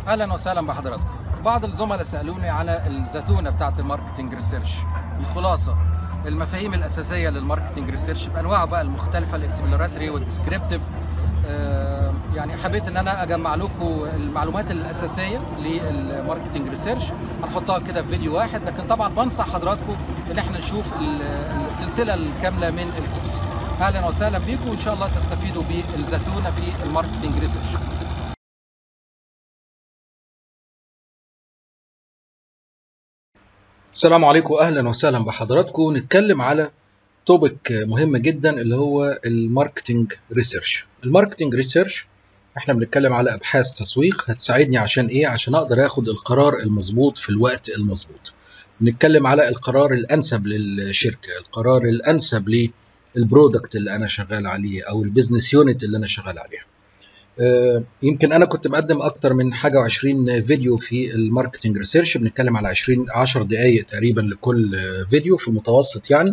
اهلا وسهلا بحضراتكم بعض الزملاء سالوني على الزتونه بتاعه الماركتنج ريسيرش الخلاصه المفاهيم الاساسيه للماركتنج ريسيرش بانواعه بقى المختلفه الاكسبلوراتوري والديسكريبتيف آه، يعني حبيت ان انا اجمع لكم المعلومات الاساسيه للماركتنج ريسيرش هنحطها كده في فيديو واحد لكن طبعا بنصح حضراتكم ان احنا نشوف ال- السلسله الكامله من الكورس اهلا وسهلا بيكم وان شاء الله تستفيدوا بالزتونه في الماركتنج ريسيرش السلام عليكم اهلا وسهلا بحضراتكم نتكلم على توبيك مهم جدا اللي هو الماركتنج ريسيرش الماركتنج ريسيرش احنا بنتكلم على ابحاث تسويق هتساعدني عشان ايه عشان اقدر اخد القرار المظبوط في الوقت المظبوط بنتكلم على القرار الانسب للشركه القرار الانسب للبرودكت اللي انا شغال عليه او البيزنس يونت اللي انا شغال عليها آه، يمكن انا كنت مقدم اكتر من حاجه و20 فيديو في الماركتنج ريسيرش بنتكلم على 20 10 دقائق تقريبا لكل آه، فيديو في المتوسط يعني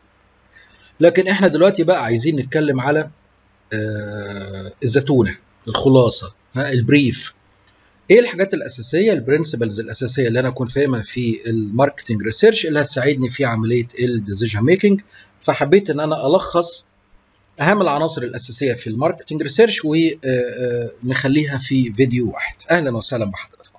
لكن احنا دلوقتي بقى عايزين نتكلم على آه، الزتونه الخلاصه ها، البريف ايه الحاجات الاساسيه البرنسبلز الاساسيه اللي انا اكون فاهمها في الماركتنج ريسيرش اللي هتساعدني في عمليه الديسيجن ميكنج فحبيت ان انا الخص اهم العناصر الاساسيه في الماركتنج ريسيرش ونخليها في فيديو واحد اهلا وسهلا بحضراتكم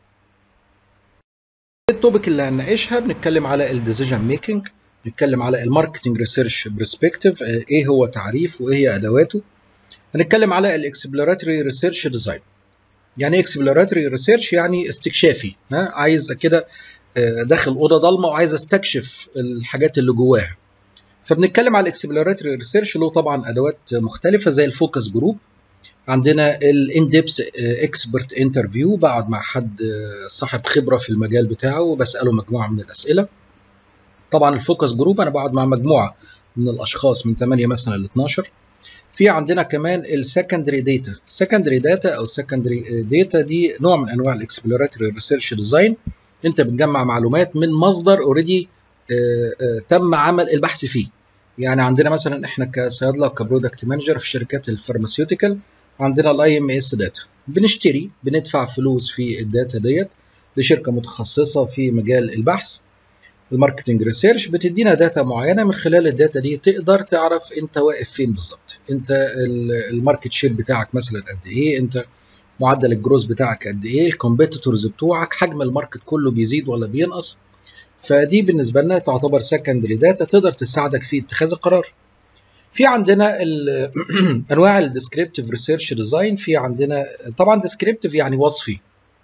التوبيك اللي هنناقشها بنتكلم على الديسيجن ميكنج بنتكلم على الماركتنج ريسيرش برسبكتيف ايه هو تعريف وايه هي ادواته هنتكلم على الاكسبلوراتوري ريسيرش ديزاين يعني ايه اكسبلوراتوري ريسيرش يعني استكشافي ها عايز كده آه، داخل اوضه ضلمه وعايز استكشف الحاجات اللي جواها فبنتكلم على الاكسبلوراتوري ريسيرش له طبعا ادوات مختلفه زي الفوكس جروب عندنا الان ديبس اكسبرت انترفيو بقعد مع حد آه، صاحب خبره في المجال بتاعه وبساله مجموعه من الاسئله طبعا الفوكس جروب انا بقعد مع مجموعه من الاشخاص من 8 مثلا ل 12 في عندنا كمان السكندري داتا السكندري داتا او السكندري داتا دي نوع من انواع الاكسبلوراتوري ريسيرش ديزاين انت بتجمع معلومات من مصدر اوريدي تم عمل البحث فيه يعني عندنا مثلا احنا كصيادله وكبرودكت مانجر في شركات الفارماسيوتيكال عندنا الاي ام اس داتا بنشتري بندفع فلوس في الداتا ديت لشركه متخصصه في مجال البحث الماركتنج ريسيرش بتدينا داتا معينه من خلال الداتا دي تقدر تعرف انت واقف فين بالظبط انت ال- الماركت شير بتاعك مثلا قد ايه انت معدل الجروز بتاعك قد ايه الكومبيتيتورز بتوعك حجم الماركت كله بيزيد ولا بينقص فدي بالنسبه لنا تعتبر سكندري داتا تقدر تساعدك في اتخاذ القرار في عندنا ال- انواع الديسكريبتيف ريسيرش ديزاين في عندنا طبعا ديسكريبتيف يعني وصفي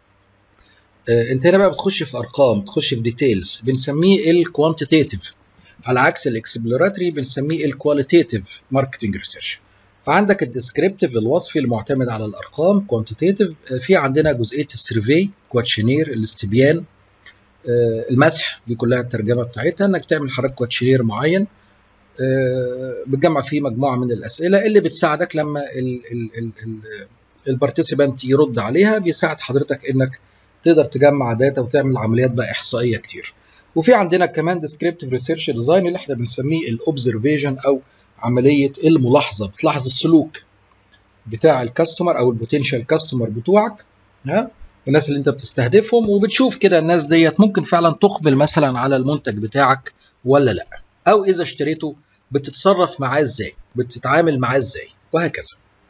آه، انت هنا بقى بتخش في ارقام بتخش في ديتيلز بنسميه الكوانتيتيف على عكس الاكسبلوراتوري بنسميه الكواليتيف ماركتنج ريسيرش فعندك الديسكريبتيف الوصفي المعتمد على الارقام كوانتيتيف في عندنا جزئيه السيرفي كواتشنير الاستبيان آه، المسح دي كلها الترجمه بتاعتها انك تعمل حضرتك كواتشنير معين آه، بتجمع فيه مجموعه من الاسئله اللي بتساعدك لما البارتيسيبانت يرد عليها بيساعد حضرتك انك تقدر تجمع داتا وتعمل عمليات بقى احصائيه كتير وفي عندنا كمان ديسكريبتيف ريسيرش ديزاين اللي احنا بنسميه الاوبزرفيشن او عمليه الملاحظه بتلاحظ السلوك بتاع الكاستمر او البوتنشال كاستمر بتوعك ها الناس اللي انت بتستهدفهم وبتشوف كده الناس ديت ممكن فعلا تقبل مثلا على المنتج بتاعك ولا لا او اذا اشتريته بتتصرف معاه ازاي بتتعامل معاه ازاي وهكذا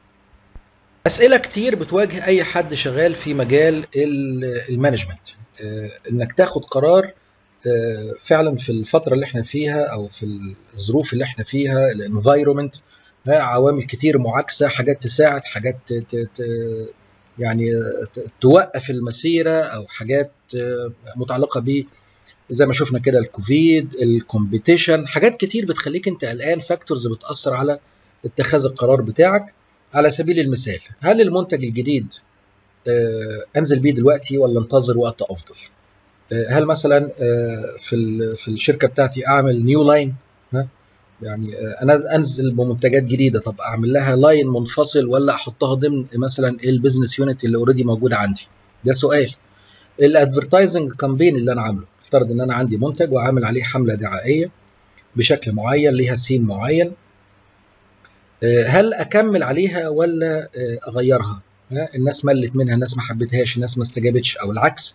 اسئله كتير بتواجه اي حد شغال في مجال ال- المانجمنت آه، انك تاخد قرار آه، فعلا في الفتره اللي احنا فيها او في الظروف اللي احنا فيها الانفايرومنت عوامل كتير معاكسه حاجات تساعد حاجات ت- ت- ت- يعني ت- توقف المسيره او حاجات آه، متعلقه ب زي ما شفنا كده الكوفيد الكومبيتيشن حاجات كتير بتخليك انت قلقان فاكتورز بتاثر على اتخاذ القرار بتاعك على سبيل المثال هل المنتج الجديد آه، انزل بيه دلوقتي ولا انتظر وقت افضل آه، هل مثلا آه، في ال- في الشركه بتاعتي اعمل نيو لاين ها يعني آه، انا انزل بمنتجات جديده طب اعمل لها لاين منفصل ولا احطها ضمن مثلا البيزنس يونت اللي اوريدي موجوده عندي ده سؤال الادفرتايزنج كامبين اللي انا عامله افترض ان انا عندي منتج وعامل عليه حمله دعائيه بشكل معين ليها سين معين آه، هل اكمل عليها ولا آه، اغيرها الناس ملت منها الناس ما حبتهاش الناس ما استجابتش او العكس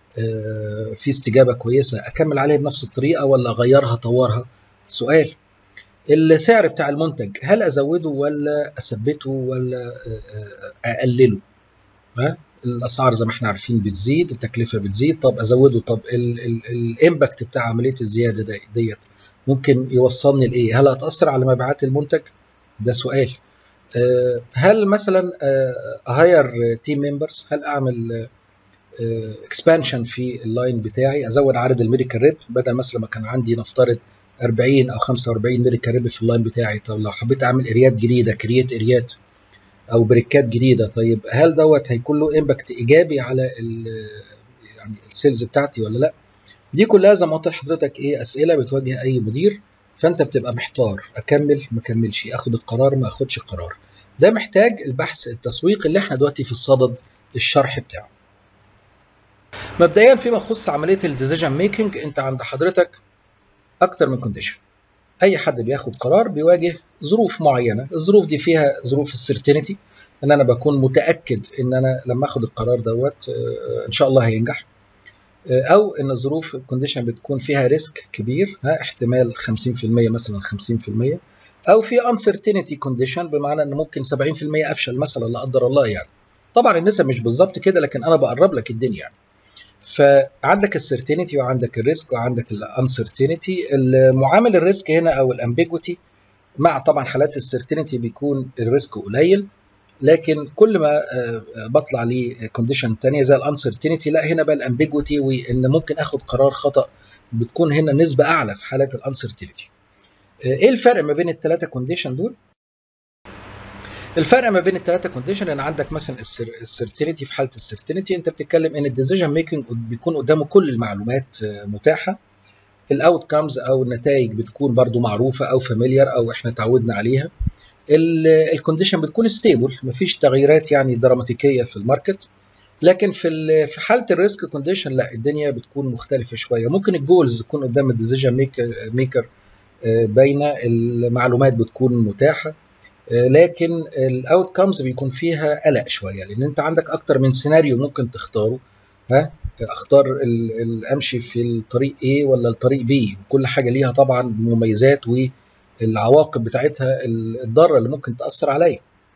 في استجابه كويسه اكمل عليها بنفس الطريقه ولا اغيرها اطورها سؤال السعر بتاع المنتج هل ازوده ولا اثبته ولا اقلله ها الاسعار زي ما احنا عارفين بتزيد التكلفه بتزيد طب ازوده طب الامباكت بتاع عمليه الزياده ديت ممكن يوصلني لايه هل هتاثر على مبيعات المنتج ده سؤال هل مثلا هاير تيم ممبرز هل اعمل اكسبانشن في اللاين بتاعي ازود عدد الميديكال ريب بدل مثلا ما كان عندي نفترض 40 او 45 ميديكال ريب في اللاين بتاعي طب لو حبيت اعمل اريات جديده كرييت اريات او بريكات جديده طيب هل دوت هيكون له امباكت ايجابي على يعني السيلز بتاعتي ولا لا دي كلها زي ما قلت لحضرتك ايه اسئله بتواجه اي مدير فانت بتبقى محتار اكمل ما اكملش اخد القرار ما اخدش القرار ده محتاج البحث التسويقي اللي احنا دلوقتي في الصدد الشرح بتاعه مبدئيا فيما يخص عمليه الديسيجن ميكنج انت عند حضرتك اكتر من كونديشن اي حد بياخد قرار بيواجه ظروف معينه الظروف دي فيها ظروف السيرتينتي ان انا بكون متاكد ان انا لما اخد القرار دوت ان شاء الله هينجح او ان الظروف الكونديشن بتكون فيها ريسك كبير ها احتمال 50% مثلا 50% او في uncertainty كونديشن بمعنى ان ممكن 70% افشل مثلا لا قدر الله يعني طبعا النسب مش بالظبط كده لكن انا بقرب لك الدنيا يعني فعندك السيرتينتي وعندك الريسك وعندك الانسرتينتي معامل الريسك هنا او الامبيجوتي مع طبعا حالات السيرتينتي بيكون الريسك قليل لكن كل ما بطلع لكونديشن ثانيه زي الانسرتينتي لا هنا بقى الامبيجوتي وان ممكن اخد قرار خطا بتكون هنا نسبه اعلى في حالات الانسرتينتي ايه الفرق ما بين الثلاثه كونديشن دول الفرق ما بين الثلاثه كونديشن ان عندك مثلا السيرتينتي في حاله السيرتينتي انت بتتكلم ان الديسيجن ميكنج بيكون قدامه كل المعلومات متاحه الاوت كامز او النتائج بتكون برضو معروفه او فاميليار او احنا تعودنا عليها الكونديشن بتكون ستيبل مفيش تغييرات يعني دراماتيكيه في الماركت لكن في في حاله الريسك كونديشن لا الدنيا بتكون مختلفه شويه ممكن الجولز تكون قدام الديسيجن ميكر ميكر باينه المعلومات بتكون متاحه لكن الاوت كامز بيكون فيها قلق شويه لان انت عندك اكتر من سيناريو ممكن تختاره ها اختار امشي في الطريق A ولا الطريق B كل حاجه ليها طبعا مميزات والعواقب بتاعتها الضاره اللي ممكن تاثر عليا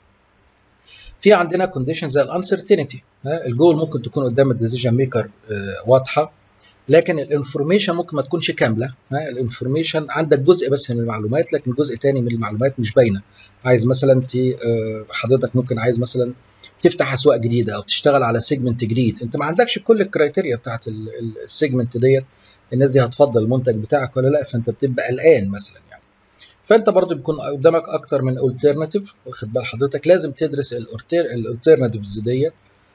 في عندنا كونديشن زي الانسرتينتي الجول ممكن تكون قدام الديسيجن ميكر واضحه لكن الانفورميشن ممكن ما تكونش كامله الانفورميشن عندك جزء بس من المعلومات لكن جزء تاني من المعلومات مش باينه عايز مثلا انت حضرتك ممكن عايز مثلا تفتح اسواق جديده او تشتغل على سيجمنت جديد انت ما عندكش كل الكرايتيريا بتاعت السيجمنت ديت الناس دي هتفضل المنتج بتاعك ولا لا فانت بتبقى قلقان مثلا يعني فانت برضو بيكون قدامك اكتر من الترناتيف واخد بال حضرتك لازم تدرس الالترناتيفز ديت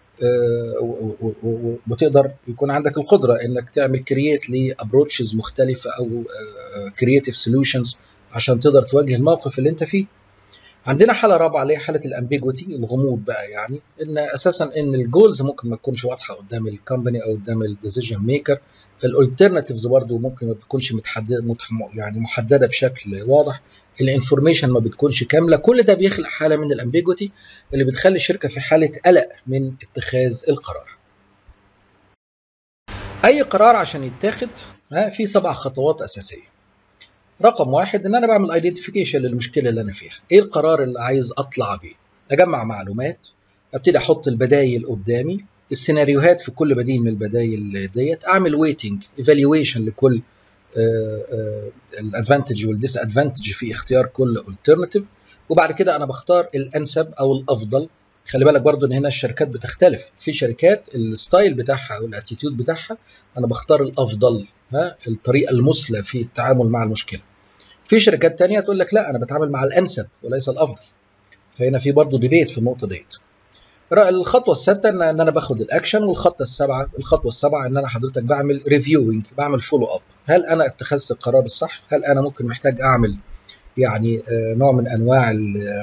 وتقدر يكون عندك القدره انك تعمل كرييت لابروتشز مختلفه او كرييتيف سوليوشنز عشان تقدر تواجه الموقف اللي انت فيه عندنا حاله رابعه اللي هي حاله الامبيجوتي الغموض بقى يعني ان اساسا ان الجولز ممكن ما تكونش واضحه قدام الكومباني او قدام الديسيجن ميكر الالترناتيفز برضه ممكن ما بتكونش متحدده يعني محدده بشكل واضح الانفورميشن ما بتكونش كامله كل ده بيخلق حاله من الامبيجوتي اللي بتخلي الشركه في حاله قلق من اتخاذ القرار اي قرار عشان يتاخد في سبع خطوات اساسيه رقم واحد ان انا بعمل ايدنتيفيكيشن للمشكله اللي انا فيها ايه القرار اللي عايز اطلع بيه اجمع معلومات ابتدي احط البدايل قدامي السيناريوهات في كل بديل من البدايل ديت اعمل ويتنج ايفالويشن لكل الادفانتج والديس ادفانتج في اختيار كل الترناتيف وبعد كده انا بختار الانسب او الافضل خلي بالك برضو ان هنا الشركات بتختلف في شركات الستايل بتاعها او الاتيتيود بتاعها انا بختار الافضل ها الطريقه المثلى في التعامل مع المشكله في شركات تانية تقول لك لا انا بتعامل مع الانسب وليس الافضل فهنا في برضو ديبيت في النقطه ديت الخطوه السادسه ان انا باخد الاكشن والخطوه السابعه الخطوه السابعه ان انا حضرتك بعمل ريفيوينج بعمل فولو اب هل انا اتخذت القرار الصح هل انا ممكن محتاج اعمل يعني نوع من انواع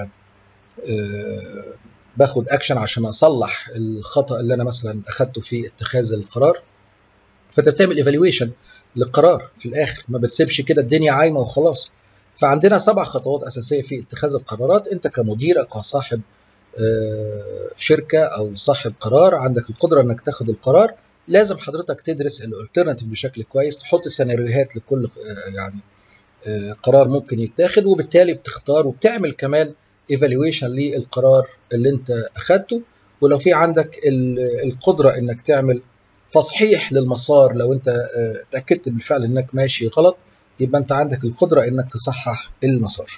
باخد اكشن عشان اصلح الخطا اللي انا مثلا اخدته في اتخاذ القرار فانت بتعمل ايفالويشن للقرار في الاخر ما بتسيبش كده الدنيا عايمه وخلاص فعندنا سبع خطوات اساسيه في اتخاذ القرارات انت كمدير كصاحب شركه او صاحب قرار عندك القدره انك تاخد القرار لازم حضرتك تدرس الالترناتيف بشكل كويس تحط سيناريوهات لكل يعني قرار ممكن يتاخد وبالتالي بتختار وبتعمل كمان ايفالويشن للقرار اللي انت اخدته ولو في عندك القدره انك تعمل تصحيح للمسار لو انت اتاكدت بالفعل انك ماشي غلط يبقى انت عندك القدره انك تصحح المسار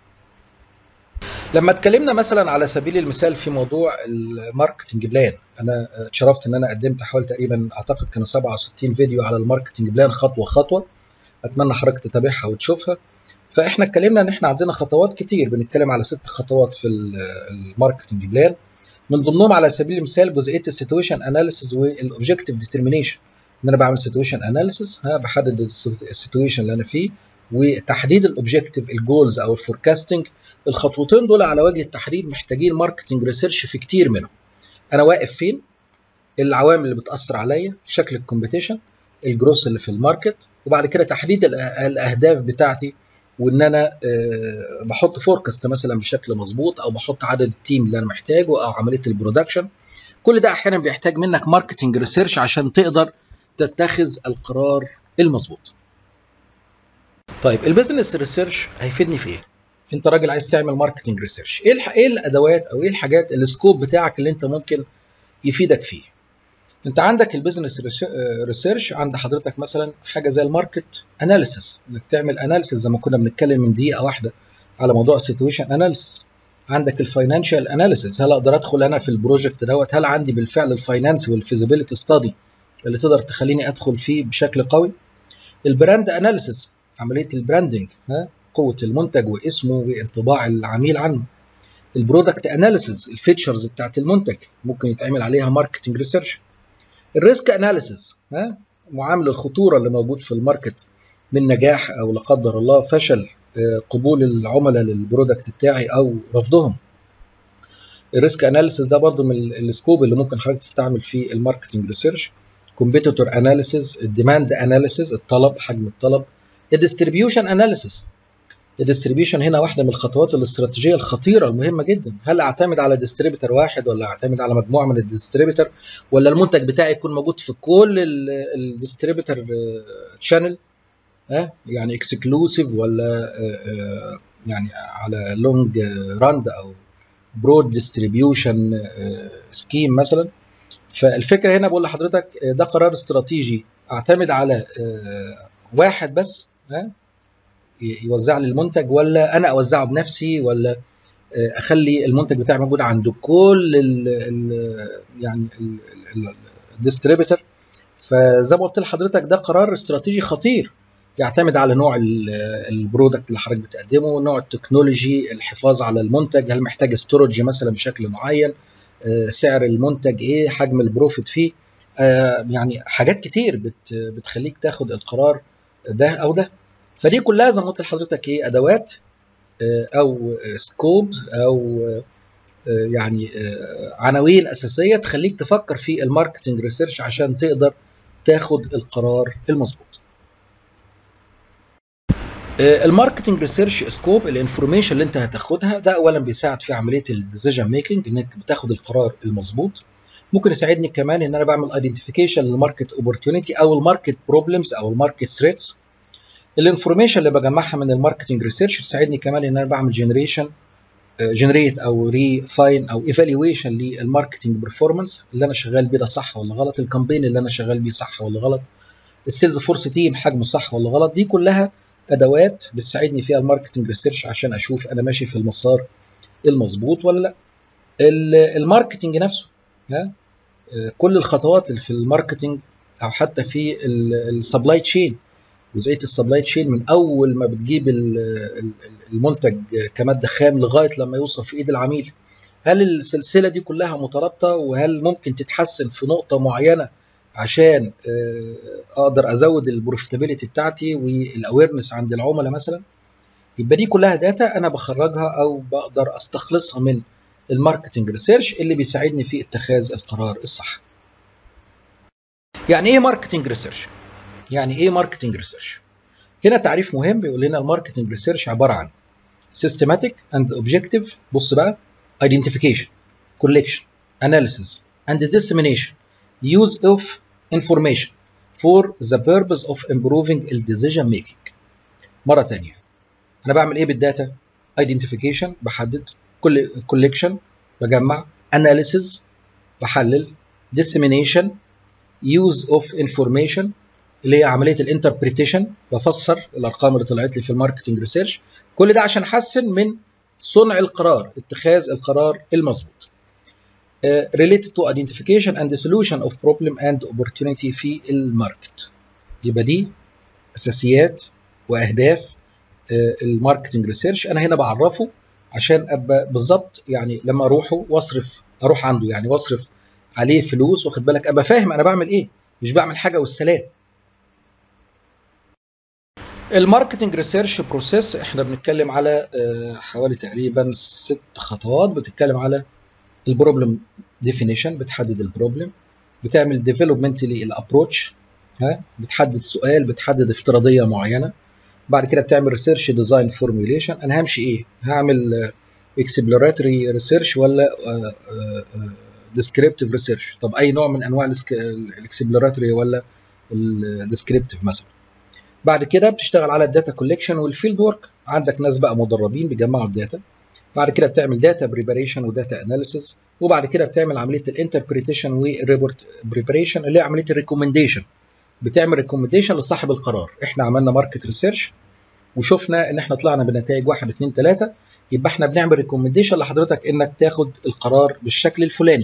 لما اتكلمنا مثلا على سبيل المثال في موضوع الماركتنج بلان انا اتشرفت ان انا قدمت حوالي تقريبا اعتقد كانوا 67 فيديو على الماركتنج بلان خطوه خطوه اتمنى حضرتك تتابعها وتشوفها فاحنا اتكلمنا ان احنا عندنا خطوات كتير بنتكلم على ست خطوات في الماركتنج بلان من ضمنهم على سبيل المثال جزئيه السيتويشن اناليسيز والاوبجكتيف ديترمينيشن ان انا بعمل سيتويشن اناليسيز ها بحدد السيتويشن اللي انا فيه وتحديد الاوبجكتيف الجولز او الفوركاستنج الخطوتين دول على وجه التحديد محتاجين ماركتنج ريسيرش في كتير منهم انا واقف فين العوامل اللي بتاثر عليا شكل الكومبيتيشن الجروس اللي في الماركت وبعد كده تحديد الاهداف بتاعتي وان انا بحط فوركاست مثلا بشكل مظبوط او بحط عدد التيم اللي انا محتاجه او عمليه البرودكشن كل ده احيانا بيحتاج منك ماركتنج ريسيرش عشان تقدر تتخذ القرار المظبوط طيب البيزنس ريسيرش هيفيدني في ايه انت راجل عايز تعمل ماركتنج ريسيرش ايه ايه الادوات او ايه الحاجات السكوب بتاعك اللي انت ممكن يفيدك فيه انت عندك البيزنس ريسيرش عند حضرتك مثلا حاجه زي الماركت اناليسيس انك تعمل اناليسيس زي ما كنا بنتكلم من دقيقه واحده على موضوع السيتويشن اناليسيس عندك الفاينانشال اناليسيس هل اقدر ادخل انا في البروجكت دوت هل عندي بالفعل الفاينانس والفيزيبيليتي ستادي اللي تقدر تخليني ادخل فيه بشكل قوي البراند اناليسيس عمليه البراندنج ها قوه المنتج واسمه وانطباع العميل عنه البرودكت اناليسيس الفيتشرز بتاعت المنتج ممكن يتعمل عليها ماركتنج ريسيرش الريسك اناليسيس ها معامل الخطوره اللي موجود في الماركت من نجاح او لا قدر الله فشل قبول العملاء للبرودكت بتاعي او رفضهم الريسك اناليسيس ده برضو من السكوب اللي ممكن حضرتك تستعمل في الماركتنج ريسيرش كومبيتيتور اناليسيس الديماند اناليسيس الطلب حجم الطلب الديستريبيوشن اناليسيس الديستريبيوشن هنا واحده من الخطوات الاستراتيجيه الخطيره المهمه جدا هل اعتمد على ديستريبيتور واحد ولا اعتمد على مجموعه من الديستريبيتور ولا المنتج بتاعي يكون موجود في كل الديستريبيتور تشانل ها يعني اكسكلوسيف ولا يعني على لونج راند او برود ديستريبيوشن سكيم مثلا فالفكره هنا بقول لحضرتك ده قرار استراتيجي اعتمد على واحد بس ها يوزع لي المنتج ولا انا اوزعه بنفسي ولا اخلي المنتج بتاعي موجود عند كل ال ال يعني الديستريبيتور فزي ما قلت لحضرتك ده قرار استراتيجي خطير يعتمد على نوع البرودكت اللي حضرتك بتقدمه نوع التكنولوجي الحفاظ على المنتج هل محتاج ستورج مثلا بشكل معين سعر المنتج ايه حجم البروفيت فيه يعني حاجات كتير بت بتخليك تاخد القرار ده او ده فدي كلها زي ما قلت لحضرتك ايه ادوات او سكوب او يعني عناوين اساسيه تخليك تفكر في الماركتنج ريسيرش عشان تقدر تاخد القرار المظبوط الماركتنج ريسيرش سكوب الانفورميشن اللي انت هتاخدها ده اولا بيساعد في عمليه الديسيجن ميكنج انك بتاخد القرار المظبوط ممكن يساعدني كمان ان انا بعمل ايدنتيفيكيشن للماركت اوبورتيونيتي او الماركت بروبلمز او الماركت ثريتس الانفورميشن اللي بجمعها من الماركتنج ريسيرش تساعدني كمان ان انا بعمل جنريشن جنريت او ريفاين او ايفالويشن للماركتنج برفورمانس اللي انا شغال بيه ده صح ولا غلط الكامبين اللي انا شغال بيه صح ولا غلط السيلز فورس تيم حجمه صح ولا غلط دي كلها ادوات بتساعدني فيها الماركتنج ريسيرش عشان اشوف انا ماشي في المسار المظبوط ولا لا الماركتنج نفسه ها كل الخطوات اللي في الماركتنج او حتى في السبلاي تشين جزئيه السبلاي تشين من اول ما بتجيب المنتج كماده خام لغايه لما يوصل في ايد العميل هل السلسله دي كلها مترابطه وهل ممكن تتحسن في نقطه معينه عشان اقدر ازود البروفيتابيلتي بتاعتي والاويرنس عند العملاء مثلا يبقى دي كلها داتا انا بخرجها او بقدر استخلصها من الماركتنج ريسيرش اللي بيساعدني في اتخاذ القرار الصح يعني ايه ماركتنج ريسيرش يعني ايه ماركتنج ريسيرش هنا تعريف مهم بيقول لنا الماركتنج ريسيرش عباره عن systematic and objective بص بقى identification collection analysis and dissemination use of information for the purpose of improving the decision making مرة تانية أنا بعمل إيه بالداتا؟ identification بحدد كل collection بجمع analysis بحلل dissemination use of information اللي هي عمليه الانتربريتيشن بفسر الارقام اللي طلعت لي في الماركتنج ريسيرش كل ده عشان احسن من صنع القرار اتخاذ القرار المظبوط uh, related to identification and the solution of problem and opportunity في الماركت يبقى دي اساسيات واهداف uh, الماركتنج ريسيرش انا هنا بعرفه عشان ابقى بالظبط يعني لما اروحه واصرف اروح عنده يعني واصرف عليه فلوس واخد بالك ابقى فاهم انا بعمل ايه مش بعمل حاجه والسلام الماركتنج ريسيرش بروسيس احنا بنتكلم على حوالي تقريبا ست خطوات بتتكلم على البروبلم ديفينيشن بتحدد البروبلم بتعمل ديفلوبمنت للابروتش ها بتحدد سؤال بتحدد افتراضيه معينه بعد كده بتعمل ريسيرش ديزاين فورميوليشن انا همشي ايه هعمل اكسبلوراتوري ريسيرش ولا ديسكريبتيف ريسيرش طب اي نوع من انواع الاكسبلوراتوري ولا الديسكريبتيف مثلا بعد كده بتشتغل على الداتا كوليكشن والفيلد ورك عندك ناس بقى مدربين بيجمعوا الداتا بعد كده بتعمل داتا بريباريشن وداتا اناليسيس وبعد كده بتعمل عمليه الانتربريتيشن وريبورت بريباريشن اللي هي عمليه الريكومنديشن بتعمل ريكومنديشن لصاحب القرار احنا عملنا ماركت ريسيرش وشفنا ان احنا طلعنا بنتائج 1 2 3 يبقى احنا بنعمل ريكومنديشن لحضرتك انك تاخد القرار بالشكل الفلاني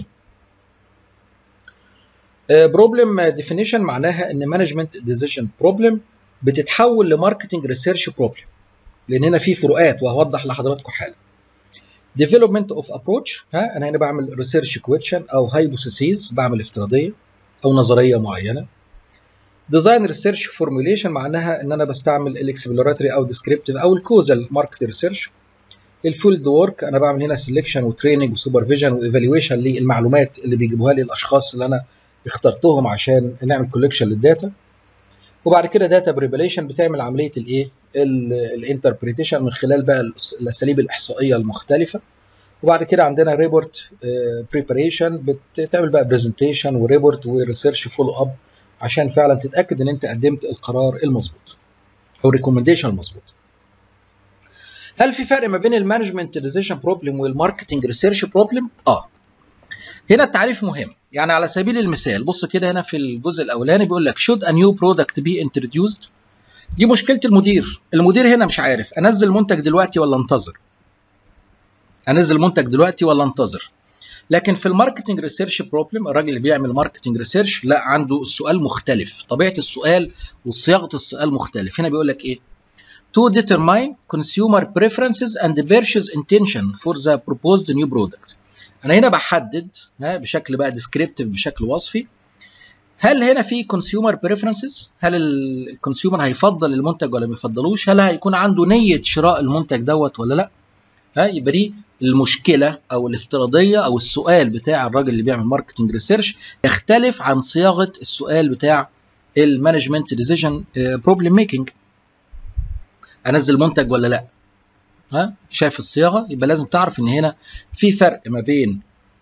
بروبلم ديفينيشن معناها ان مانجمنت ديسيجن بروبلم بتتحول لماركتنج ريسيرش بروبلم لان هنا في فروقات وهوضح لحضراتكم حالا ديفلوبمنت اوف ابروتش ها انا هنا بعمل ريسيرش كويشن او هايبوثيسيز بعمل افتراضيه او نظريه معينه ديزاين ريسيرش فورميوليشن معناها ان انا بستعمل الاكسبلوراتوري او ديسكريبتيف او الكوزال ماركت ريسيرش الفيلد وورك انا بعمل هنا سelection وتريننج وسوبرفيجن وايفالويشن للمعلومات اللي بيجيبوها لي الاشخاص اللي انا اخترتهم عشان نعمل كولكشن للداتا وبعد كده داتا بريبليشن بتعمل عمليه الايه الانتربريتيشن من خلال بقى الاساليب الاحصائيه المختلفه وبعد كده عندنا ريبورت بريباريشن بتعمل بقى برزنتيشن وريبورت وريسيرش فولو اب عشان فعلا تتاكد ان انت قدمت القرار المظبوط او الريكومنديشن المظبوط هل في فرق ما بين المانجمنت ديسيشن بروبلم والماركتنج ريسيرش بروبلم اه هنا التعريف مهم يعني على سبيل المثال بص كده هنا في الجزء الاولاني بيقول لك should a new product be introduced دي مشكله المدير المدير هنا مش عارف انزل منتج دلوقتي ولا انتظر انزل منتج دلوقتي ولا انتظر لكن في الماركتنج ريسيرش بروبلم الراجل اللي بيعمل ماركتنج ريسيرش لا عنده السؤال مختلف طبيعه السؤال وصياغه السؤال مختلف هنا بيقول لك ايه to determine consumer preferences and purchase intention for the proposed new product انا هنا بحدد ها بشكل بقى ديسكريبتيف بشكل وصفي هل هنا في كونسيومر بريفرنسز هل الكونسيومر هيفضل المنتج ولا ما يفضلوش هل هيكون عنده نيه شراء المنتج دوت ولا لا ها يبقى دي المشكله او الافتراضيه او السؤال بتاع الراجل اللي بيعمل ماركتنج ريسيرش يختلف عن صياغه السؤال بتاع المانجمنت ديسيجن بروبلم ميكنج انزل منتج ولا لا ها شايف الصياغه يبقى لازم تعرف ان هنا في فرق ما بين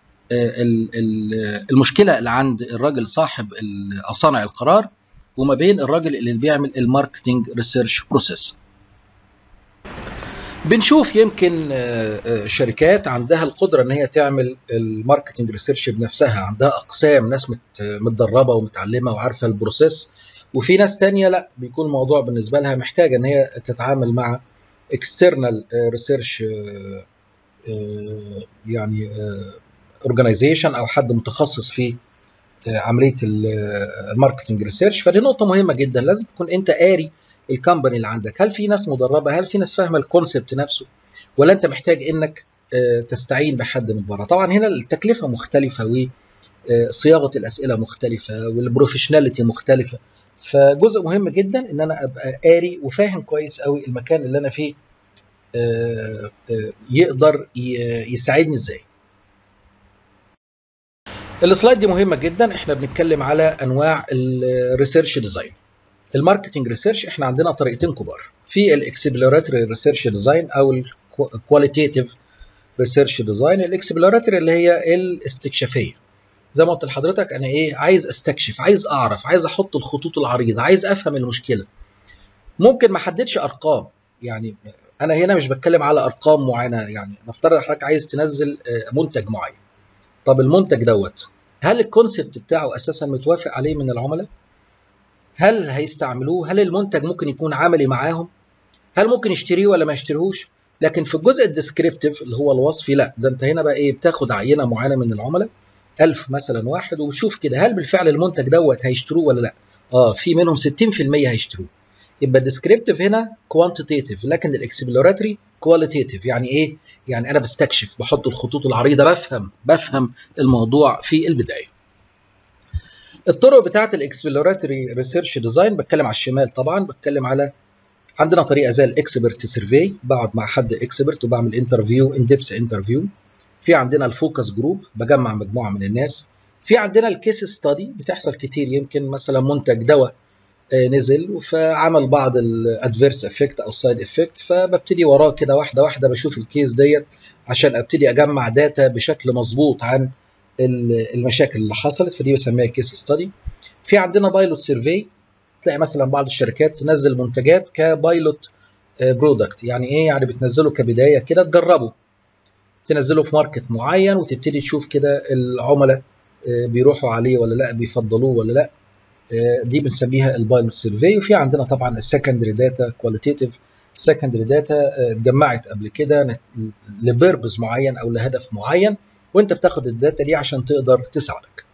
المشكله اللي عند الراجل صاحب صانع القرار وما بين الراجل اللي بيعمل الماركتنج ريسيرش بروسيس بنشوف يمكن الشركات عندها القدره ان هي تعمل الماركتنج ريسيرش بنفسها عندها اقسام ناس متدربه ومتعلمه وعارفه البروسيس وفي ناس تانية لا بيكون الموضوع بالنسبه لها محتاجه ان هي تتعامل مع external research يعني organization او حد متخصص في عمليه الماركتنج ريسيرش فدي نقطه مهمه جدا لازم تكون انت قاري الكامباني اللي عندك هل في ناس مدربه هل في ناس فاهمه الكونسبت نفسه ولا انت محتاج انك تستعين بحد من بره طبعا هنا التكلفه مختلفه وصياغه الاسئله مختلفه والبروفيشناليتي مختلفه فجزء مهم جدا ان انا ابقى قاري وفاهم كويس قوي المكان اللي انا فيه يقدر يساعدني ازاي السلايد دي مهمه جدا احنا بنتكلم على انواع الريسيرش ديزاين الماركتنج ريسيرش احنا عندنا طريقتين كبار في الاكسبلوراتوري ريسيرش ديزاين او الكواليتيتيف ريسيرش ديزاين الاكسبلوراتوري اللي هي الاستكشافيه زي ما قلت لحضرتك انا ايه عايز استكشف عايز اعرف عايز احط الخطوط العريضه عايز افهم المشكله ممكن ما احددش ارقام يعني انا هنا مش بتكلم على ارقام معينه يعني نفترض حضرتك عايز تنزل منتج معين طب المنتج دوت هل الكونسبت بتاعه اساسا متوافق عليه من العملاء هل هيستعملوه هل المنتج ممكن يكون عملي معاهم هل ممكن يشتريه ولا ما يشتريهوش لكن في الجزء الديسكريبتيف اللي هو الوصفي لا ده انت هنا بقى ايه بتاخد عينه معينه من العملاء 1000 مثلا واحد وبتشوف كده هل بالفعل المنتج دوت هيشتروه ولا لا اه في منهم 60% هيشتروه يبقى الديسكريبتيف هنا كوانتيتيف لكن الاكسبلوراتري كواليتيف يعني ايه يعني انا بستكشف بحط الخطوط العريضه بفهم بفهم الموضوع في البدايه الطرق بتاعه الاكسبلوراتري ريسيرش ديزاين بتكلم على الشمال طبعا بتكلم على عندنا طريقه زي الاكسبرت سيرفي بقعد مع حد اكسبرت وبعمل انترفيو ان ديبس انترفيو في عندنا الفوكس جروب بجمع مجموعه من الناس في عندنا الكيس ستادي بتحصل كتير يمكن مثلا منتج دواء نزل فعمل بعض الادفيرس افكت او سايد افكت فببتدي وراه كده واحده واحده بشوف الكيس ديت عشان ابتدي اجمع داتا بشكل مظبوط عن المشاكل اللي حصلت فدي بسميها كيس ستادي في عندنا بايلوت سيرفي تلاقي مثلا بعض الشركات تنزل منتجات كبايلوت برودكت يعني ايه يعني بتنزله كبدايه كده تجربه تنزله في ماركت معين وتبتدي تشوف كده العملاء بيروحوا عليه ولا لا بيفضلوه ولا لا دي بنسميها البايلوت سيرفي وفي عندنا طبعا السكندري داتا كواليتيف السكندري داتا اتجمعت قبل كده لبيربز معين او لهدف معين وانت بتاخد الداتا دي عشان تقدر تساعدك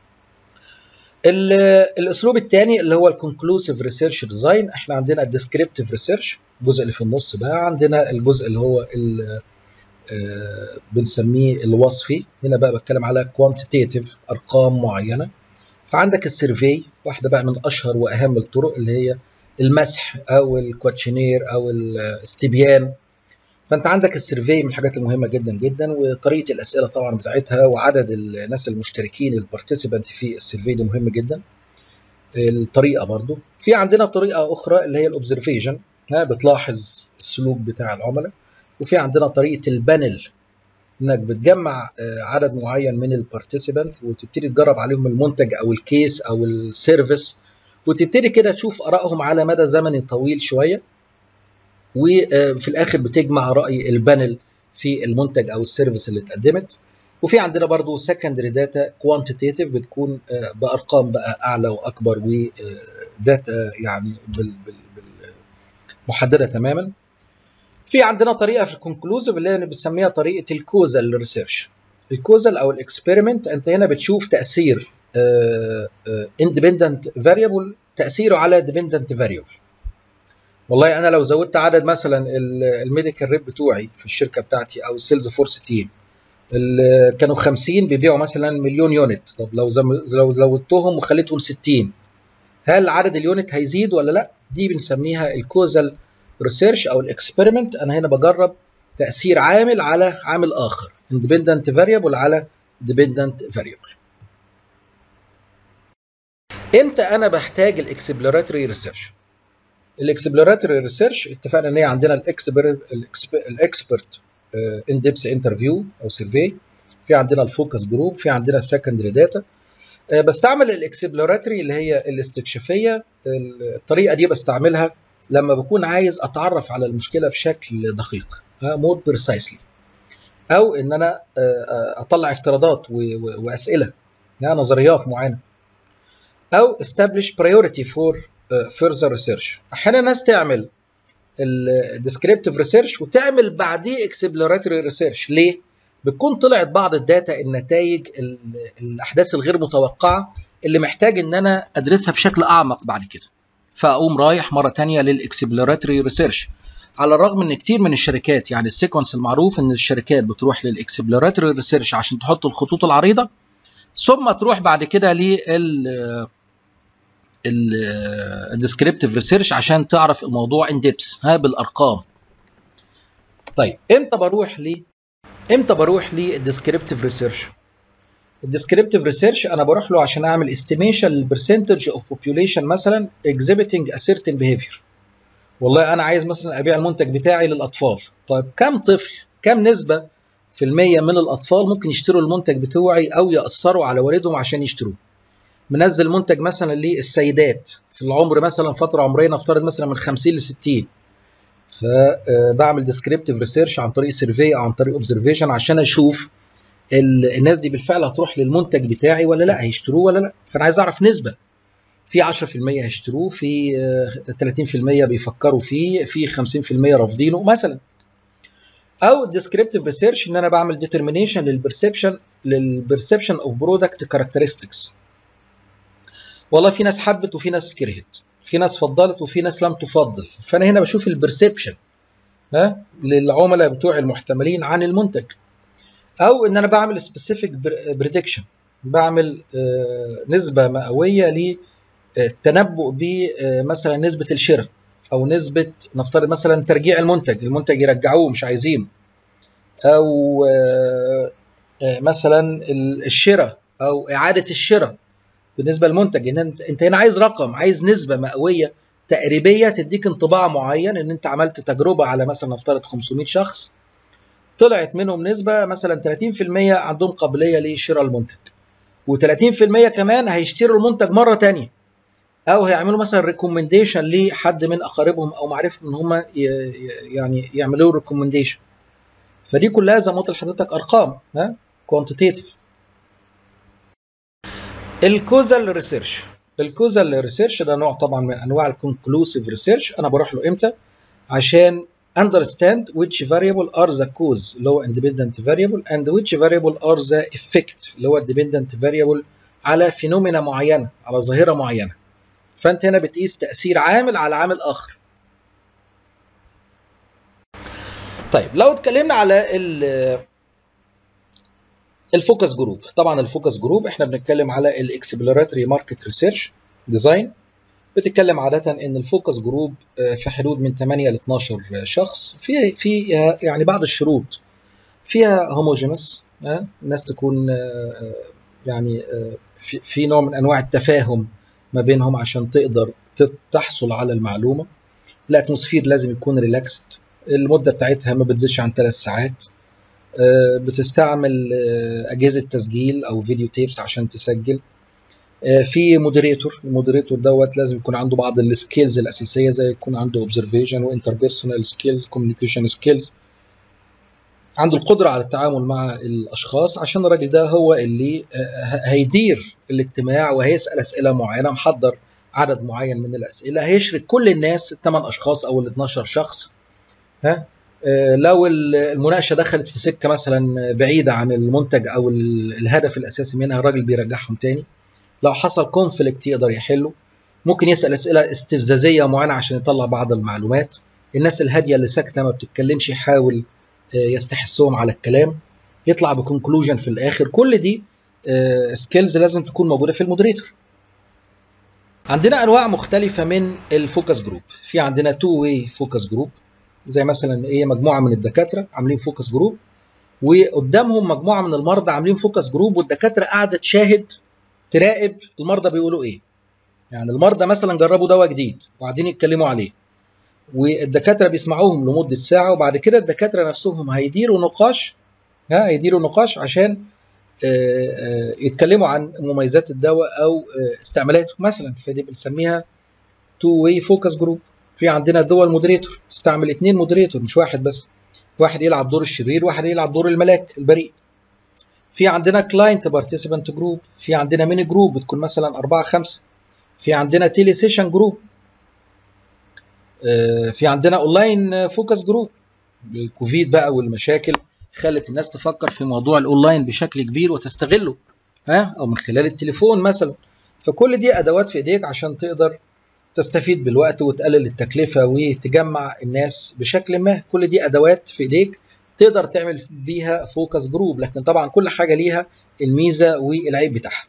الاسلوب الثاني اللي هو الكونكلوسيف ريسيرش ديزاين احنا عندنا الديسكريبتيف ريسيرش الجزء اللي في النص بقى عندنا الجزء اللي هو آه بنسميه الوصفي هنا بقى بتكلم على كوانتيتيف ارقام معينه فعندك السيرفي واحده بقى من اشهر واهم الطرق اللي هي المسح او الكواتشنير او الاستبيان فانت عندك السيرفي من الحاجات المهمه جدا جدا وطريقه الاسئله طبعا بتاعتها وعدد الناس المشتركين البارتيسيبانت في السيرفي دي مهم جدا الطريقه برضو في عندنا طريقه اخرى اللي هي الاوبزرفيشن بتلاحظ السلوك بتاع العملاء وفي عندنا طريقه البانل انك بتجمع عدد معين من البارتيسيبانت وتبتدي تجرب عليهم المنتج او الكيس او السيرفيس وتبتدي كده تشوف ارائهم على مدى زمني طويل شويه وفي الاخر بتجمع راي البانل في المنتج او السيرفيس اللي اتقدمت وفي عندنا برضو سكندري داتا كوانتيتيف بتكون بارقام بقى اعلى واكبر وداتا يعني بال بال بال محدده تماما في عندنا طريقه في الكونكلوزيف اللي هي بنسميها طريقه الكوزال ريسيرش الكوزال او الاكسبيرمنت انت هنا بتشوف تاثير اندبندنت فاريبل تاثيره على ديبندنت فاريبل والله انا لو زودت عدد مثلا الميديكال ريب بتوعي في الشركه بتاعتي او السيلز فورس تيم اللي كانوا 50 بيبيعوا مثلا مليون يونت طب لو لو زودتهم وخليتهم 60 هل عدد اليونت هيزيد ولا لا دي بنسميها الكوزال ريسيرش او الاكسبيرمنت انا هنا بجرب تاثير عامل على عامل اخر independent variable على dependent variable امتى انا بحتاج الاكسبلوراتوري ريسيرش الاكسبلوراتوري ريسيرش اتفقنا ان هي عندنا الاكسبرت الاكسبرت ان ديبس انترفيو او سيرفي في عندنا الفوكس جروب في عندنا السكندري داتا بستعمل الاكسبلوراتوري اللي هي الاستكشافيه الطريقه دي بستعملها لما بكون عايز اتعرف على المشكله بشكل دقيق مور بريسايسلي او ان انا اطلع افتراضات واسئله نظريات معينه او establish priority for further research احيانا ناس تعمل الديسكريبتيف ريسيرش وتعمل بعديه اكسبلوراتوري ريسيرش ليه بتكون طلعت بعض الداتا النتائج الاحداث الغير متوقعه اللي محتاج ان انا ادرسها بشكل اعمق بعد كده فاقوم رايح مره تانية للاكسبلوراتوري ريسيرش على الرغم ان كتير من الشركات يعني السيكونس المعروف ان الشركات بتروح للاكسبلوراتوري ريسيرش عشان تحط الخطوط العريضه ثم تروح بعد كده لل الديسكريبتيف ريسيرش عشان تعرف الموضوع ان ديبس ها بالارقام طيب امتى بروح ل امتى بروح للديسكريبتيف ريسيرش الديسكريبتيف ريسيرش انا بروح له عشان اعمل استيميشن للبرسنتج اوف بوبيوليشن مثلا exhibiting a certain behavior والله انا عايز مثلا ابيع المنتج بتاعي للاطفال طيب كم طفل كم نسبه من الاطفال ممكن يشتروا المنتج بتوعي او ياثروا على والدهم عشان يشتروه منزل منتج مثلا للسيدات في العمر مثلا فتره عمريه نفترض مثلا من 50 ل 60 فبعمل ديسكريبتيف ريسيرش عن طريق سيرفي او عن طريق اوبزرفيشن عشان اشوف الناس دي بالفعل هتروح للمنتج بتاعي ولا لا هيشتروه ولا لا فانا عايز اعرف نسبه في 10% هيشتروه في 30% بيفكروا فيه في 50% رافضينه مثلا او الديسكريبتيف ريسيرش ان انا بعمل ديترمينيشن للبرسبشن للبرسبشن اوف برودكت كاركترستكس والله في ناس حبت وفي ناس كرهت في ناس فضلت وفي ناس لم تفضل فانا هنا بشوف البرسبشن ها للعملاء بتوع المحتملين عن المنتج او ان انا بعمل سبيسيفيك بريدكشن بعمل نسبه مئويه للتنبؤ بمثلا نسبه الشراء او نسبه نفترض مثلا ترجيع المنتج المنتج يرجعوه مش عايزينه او مثلا الشراء او اعاده الشراء بالنسبه للمنتج ان انت انت هنا عايز رقم عايز نسبه مئويه تقريبيه تديك انطباع معين ان انت عملت تجربه على مثلا نفترض 500 شخص طلعت منهم نسبه مثلا 30% عندهم قابليه لشراء المنتج و30% كمان هيشتروا المنتج مره تانية او هيعملوا مثلا ريكومنديشن لحد من اقاربهم او معرفهم ان هم يعني يعملوا ريكومنديشن فدي كلها زي ما قلت لحضرتك ارقام ها كوانتيتيف الكوزال ريسيرش الكوزال ريسيرش ده نوع طبعا من انواع الكونكلوسيف ريسيرش انا بروح له امتى عشان understand which variable are the cause اللي هو independent variable and which variable are the effect اللي هو dependent variable على فينومينا معينه على ظاهره معينه فانت هنا بتقيس تاثير عامل على عامل اخر طيب لو اتكلمنا على الفوكس جروب طبعا الفوكس جروب احنا بنتكلم على الاكسبلوراتوري ماركت ريسيرش ديزاين بتتكلم عادة ان الفوكس جروب في حدود من 8 ل 12 شخص في في يعني بعض الشروط فيها هوموجينس الناس تكون يعني في, في نوع من انواع التفاهم ما بينهم عشان تقدر تحصل على المعلومة الاتموسفير لازم يكون ريلاكسد المدة بتاعتها ما بتزيدش عن 3 ساعات بتستعمل أجهزة تسجيل أو فيديو تيبس عشان تسجل في مودريتور المودريتور دوت لازم يكون عنده بعض السكيلز الأساسية زي يكون عنده اوبزرفيشن وانتربيرسونال سكيلز كوميونيكيشن سكيلز عنده القدرة على التعامل مع الأشخاص عشان الراجل ده هو اللي هيدير الاجتماع وهيسأل أسئلة معينة محضر عدد معين من الأسئلة هيشرك كل الناس الثمان أشخاص أو ال 12 شخص ها لو المناقشه دخلت في سكه مثلا بعيده عن المنتج او الهدف الاساسي منها الراجل بيرجعهم تاني لو حصل كونفليكت يقدر يحله ممكن يسال اسئله استفزازيه معينه عشان يطلع بعض المعلومات الناس الهاديه اللي ساكته ما بتتكلمش يحاول يستحثهم على الكلام يطلع بكونكلوجن في الاخر كل دي سكيلز لازم تكون موجوده في المودريتور عندنا انواع مختلفه من الفوكس جروب في عندنا تو واي فوكس جروب زي مثلا ايه مجموعه من الدكاتره عاملين فوكس جروب وقدامهم مجموعه من المرضى عاملين فوكس جروب والدكاتره قاعده تشاهد تراقب المرضى بيقولوا ايه يعني المرضى مثلا جربوا دواء جديد وقاعدين يتكلموا عليه والدكاتره بيسمعوهم لمده ساعه وبعد كده الدكاتره نفسهم هيديروا نقاش ها هيديروا نقاش عشان يتكلموا عن مميزات الدواء او استعمالاته مثلا فدي بنسميها تو واي فوكس جروب في عندنا دول مودريتور تستعمل اثنين مودريتور مش واحد بس واحد يلعب دور الشرير واحد يلعب دور الملاك البريء في عندنا كلاينت بارتيسيبانت جروب في عندنا ميني جروب بتكون مثلا أربعة خمسة في عندنا تيلي سيشن جروب في عندنا اونلاين فوكس جروب الكوفيد بقى والمشاكل خلت الناس تفكر في موضوع الاونلاين بشكل كبير وتستغله ها او من خلال التليفون مثلا فكل دي ادوات في ايديك عشان تقدر تستفيد بالوقت وتقلل التكلفة وتجمع الناس بشكل ما كل دي أدوات في إيديك تقدر تعمل بيها فوكس جروب لكن طبعا كل حاجة ليها الميزة والعيب بتاعها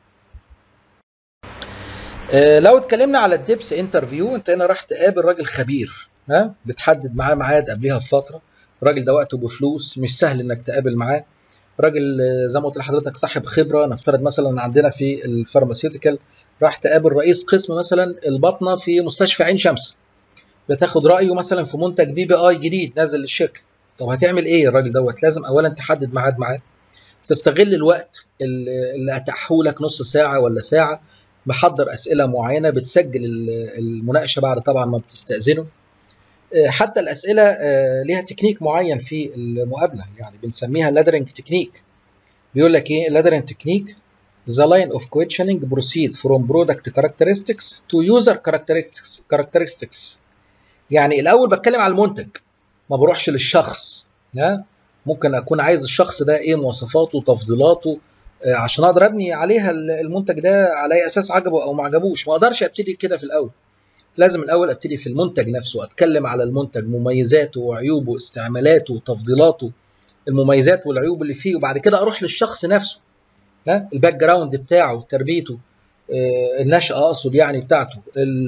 آه لو اتكلمنا على الدبس انترفيو انت هنا راح تقابل راجل خبير ها بتحدد معاه ميعاد قبلها بفتره الراجل ده وقته بفلوس مش سهل انك تقابل معاه راجل زي ما قلت لحضرتك صاحب خبره نفترض مثلا عندنا في الفارماسيوتيكال راح تقابل رئيس قسم مثلا البطنه في مستشفى عين شمس بتاخد رايه مثلا في منتج بي بي اي جديد نازل للشركه طب هتعمل ايه الراجل دوت لازم اولا تحدد ميعاد معاه تستغل الوقت اللي اتاحه لك نص ساعه ولا ساعه محضر اسئله معينه بتسجل المناقشه بعد طبعا ما بتستاذنه حتى الاسئله ليها تكنيك معين في المقابله يعني بنسميها لادرنج تكنيك بيقول لك ايه لادرنج تكنيك The line of questioning proceed from product characteristics to user characteristics characteristics يعني الاول بتكلم على المنتج ما بروحش للشخص ها ممكن اكون عايز الشخص ده ايه مواصفاته تفضيلاته عشان اقدر ابني عليها المنتج ده على اي اساس عجبه او ما عجبوش ما اقدرش ابتدي كده في الاول لازم الاول ابتدي في المنتج نفسه اتكلم على المنتج مميزاته وعيوبه استعمالاته وتفضيلاته المميزات والعيوب اللي فيه وبعد كده اروح للشخص نفسه ها الباك جراوند بتاعه تربيته النشأة اقصد يعني بتاعته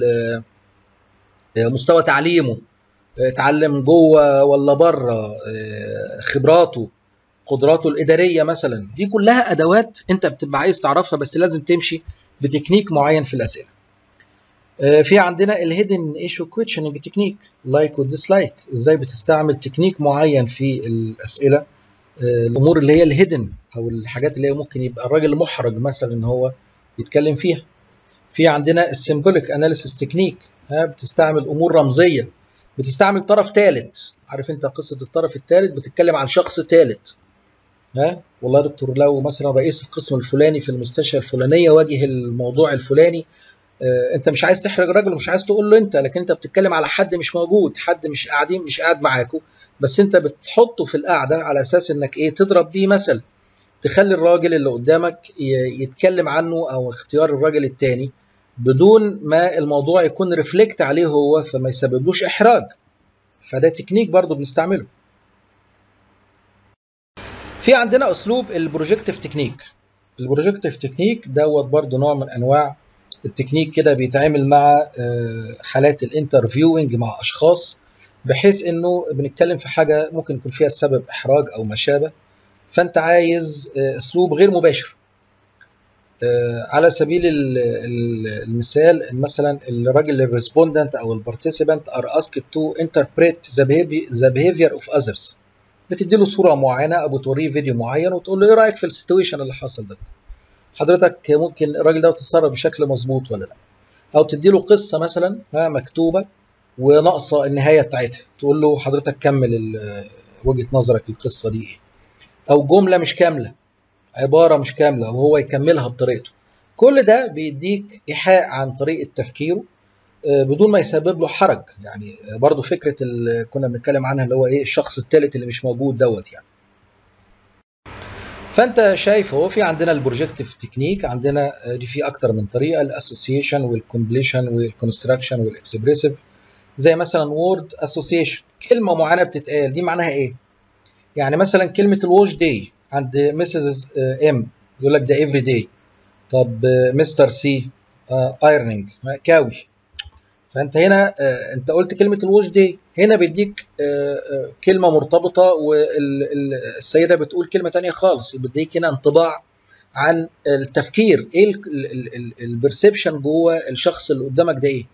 مستوى تعليمه اتعلم جوه ولا بره خبراته قدراته الاداريه مثلا دي كلها ادوات انت بتبقى عايز تعرفها بس لازم تمشي بتكنيك معين في الاسئله في عندنا الهيدن ايشو كويشننج تكنيك لايك وديسلايك ازاي بتستعمل تكنيك معين في الاسئله الامور اللي هي الهيدن او الحاجات اللي هي ممكن يبقى الراجل محرج مثلا ان هو يتكلم فيها في عندنا السيمبوليك اناليسيس تكنيك ها بتستعمل امور رمزيه بتستعمل طرف ثالث عارف انت قصه الطرف الثالث بتتكلم عن شخص ثالث ها والله يا دكتور لو مثلا رئيس القسم الفلاني في المستشفى الفلانيه واجه الموضوع الفلاني آه انت مش عايز تحرج راجل ومش عايز تقول له انت لكن انت بتتكلم على حد مش موجود حد مش قاعدين مش قاعد معاكم بس انت بتحطه في القعده على اساس انك ايه تضرب بيه مثل تخلي الراجل اللي قدامك يتكلم عنه او اختيار الراجل التاني بدون ما الموضوع يكون ريفلكت عليه هو فما يسببلوش احراج فده تكنيك برضو بنستعمله في عندنا اسلوب البروجكتيف تكنيك البروجكتيف تكنيك دوت برضو نوع من انواع التكنيك كده بيتعامل مع حالات الانترفيوينج مع اشخاص بحيث انه بنتكلم في حاجه ممكن يكون فيها سبب احراج او ما شابه فانت عايز اسلوب غير مباشر على سبيل المثال مثلا الراجل الريسبوندنت او البارتيسيبانت ار اسكت تو انتربريت ذا بيهيفير اوف اذرز بتدي له صوره معينه او بتوريه فيديو معين وتقول له ايه رايك في السيتويشن اللي حصل ده حضرتك ممكن الراجل ده تتصرف بشكل مظبوط ولا لا او تدي له قصه مثلا مكتوبه وناقصه النهايه بتاعتها تقول له حضرتك كمل وجهه نظرك القصه دي ايه او جمله مش كامله عباره مش كامله وهو يكملها بطريقته كل ده بيديك ايحاء عن طريقه تفكيره بدون ما يسبب له حرج يعني برضو فكره اللي كنا بنتكلم عنها اللي هو ايه الشخص الثالث اللي مش موجود دوت يعني فانت شايف اهو في عندنا البروجكتيف تكنيك عندنا دي في اكتر من طريقه الاسوسيشن والكومبليشن والكونستراكشن والاكسبريسيف زي مثلا وورد اسوسيشن كلمه معينه بتتقال دي معناها ايه يعني مثلا كلمه الوش داي عند مسز ام يقول لك ده افري داي طب مستر سي ايرنينج كاوي فانت هنا انت قلت كلمه الوش داي هنا بيديك كلمه مرتبطه والسيده بتقول كلمه تانية خالص بيديك هنا انطباع عن التفكير ايه البرسبشن جوه الشخص اللي قدامك ده ايه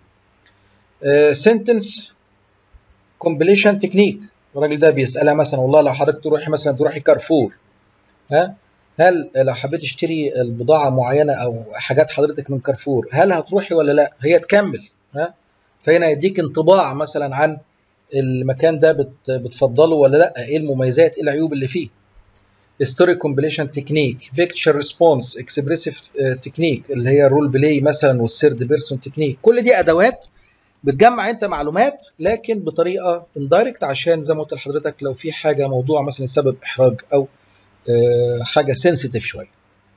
سنتنس كومبليشن تكنيك الراجل ده بيسالها مثلا والله لو حضرتك تروحي مثلا تروحي كارفور ها هل لو حبيت تشتري البضاعه معينه او حاجات حضرتك من كارفور هل هتروحي ولا لا هي تكمل ها فهنا يديك انطباع مثلا عن المكان ده بت بتفضله ولا لا ايه المميزات ايه العيوب اللي فيه ستوري كومبليشن تكنيك بيكتشر ريسبونس اكسبريسيف تكنيك اللي هي رول بلاي مثلا والثيرد بيرسون تكنيك كل دي ادوات بتجمع انت معلومات لكن بطريقه اندايركت عشان زي ما قلت لحضرتك لو في حاجه موضوع مثلا سبب احراج او حاجه سنسيتيف شويه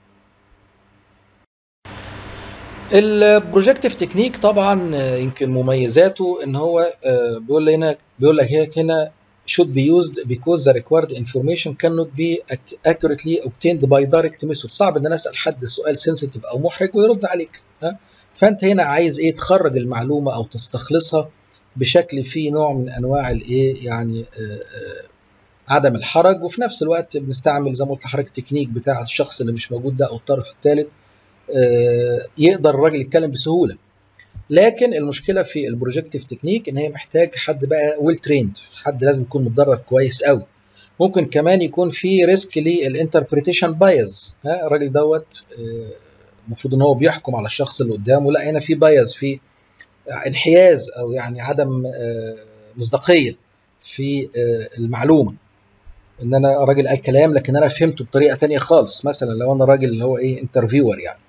البروجكتيف تكنيك طبعا يمكن مميزاته ان هو بيقول هنا بيقول لك هيك هنا should be used because the required information cannot be accurately obtained by direct method صعب ان انا اسال حد سؤال سنسيتيف او محرج ويرد عليك ها فانت هنا عايز ايه تخرج المعلومه او تستخلصها بشكل فيه نوع من انواع الايه يعني آآ آآ عدم الحرج وفي نفس الوقت بنستعمل زي ما قلت لحضرتك التكنيك بتاع الشخص اللي مش موجود ده او الطرف الثالث يقدر الراجل يتكلم بسهوله لكن المشكله في البروجكتيف تكنيك ان هي محتاج حد بقى ويل تريند حد لازم يكون متدرب كويس قوي ممكن كمان يكون في ريسك للانتربريتيشن بايز ها الراجل دوت المفروض ان هو بيحكم على الشخص اللي قدامه لا هنا في بايز في انحياز او يعني عدم مصداقيه في المعلومه ان انا راجل قال كلام لكن انا فهمته بطريقه تانية خالص مثلا لو انا راجل اللي هو ايه انترفيور يعني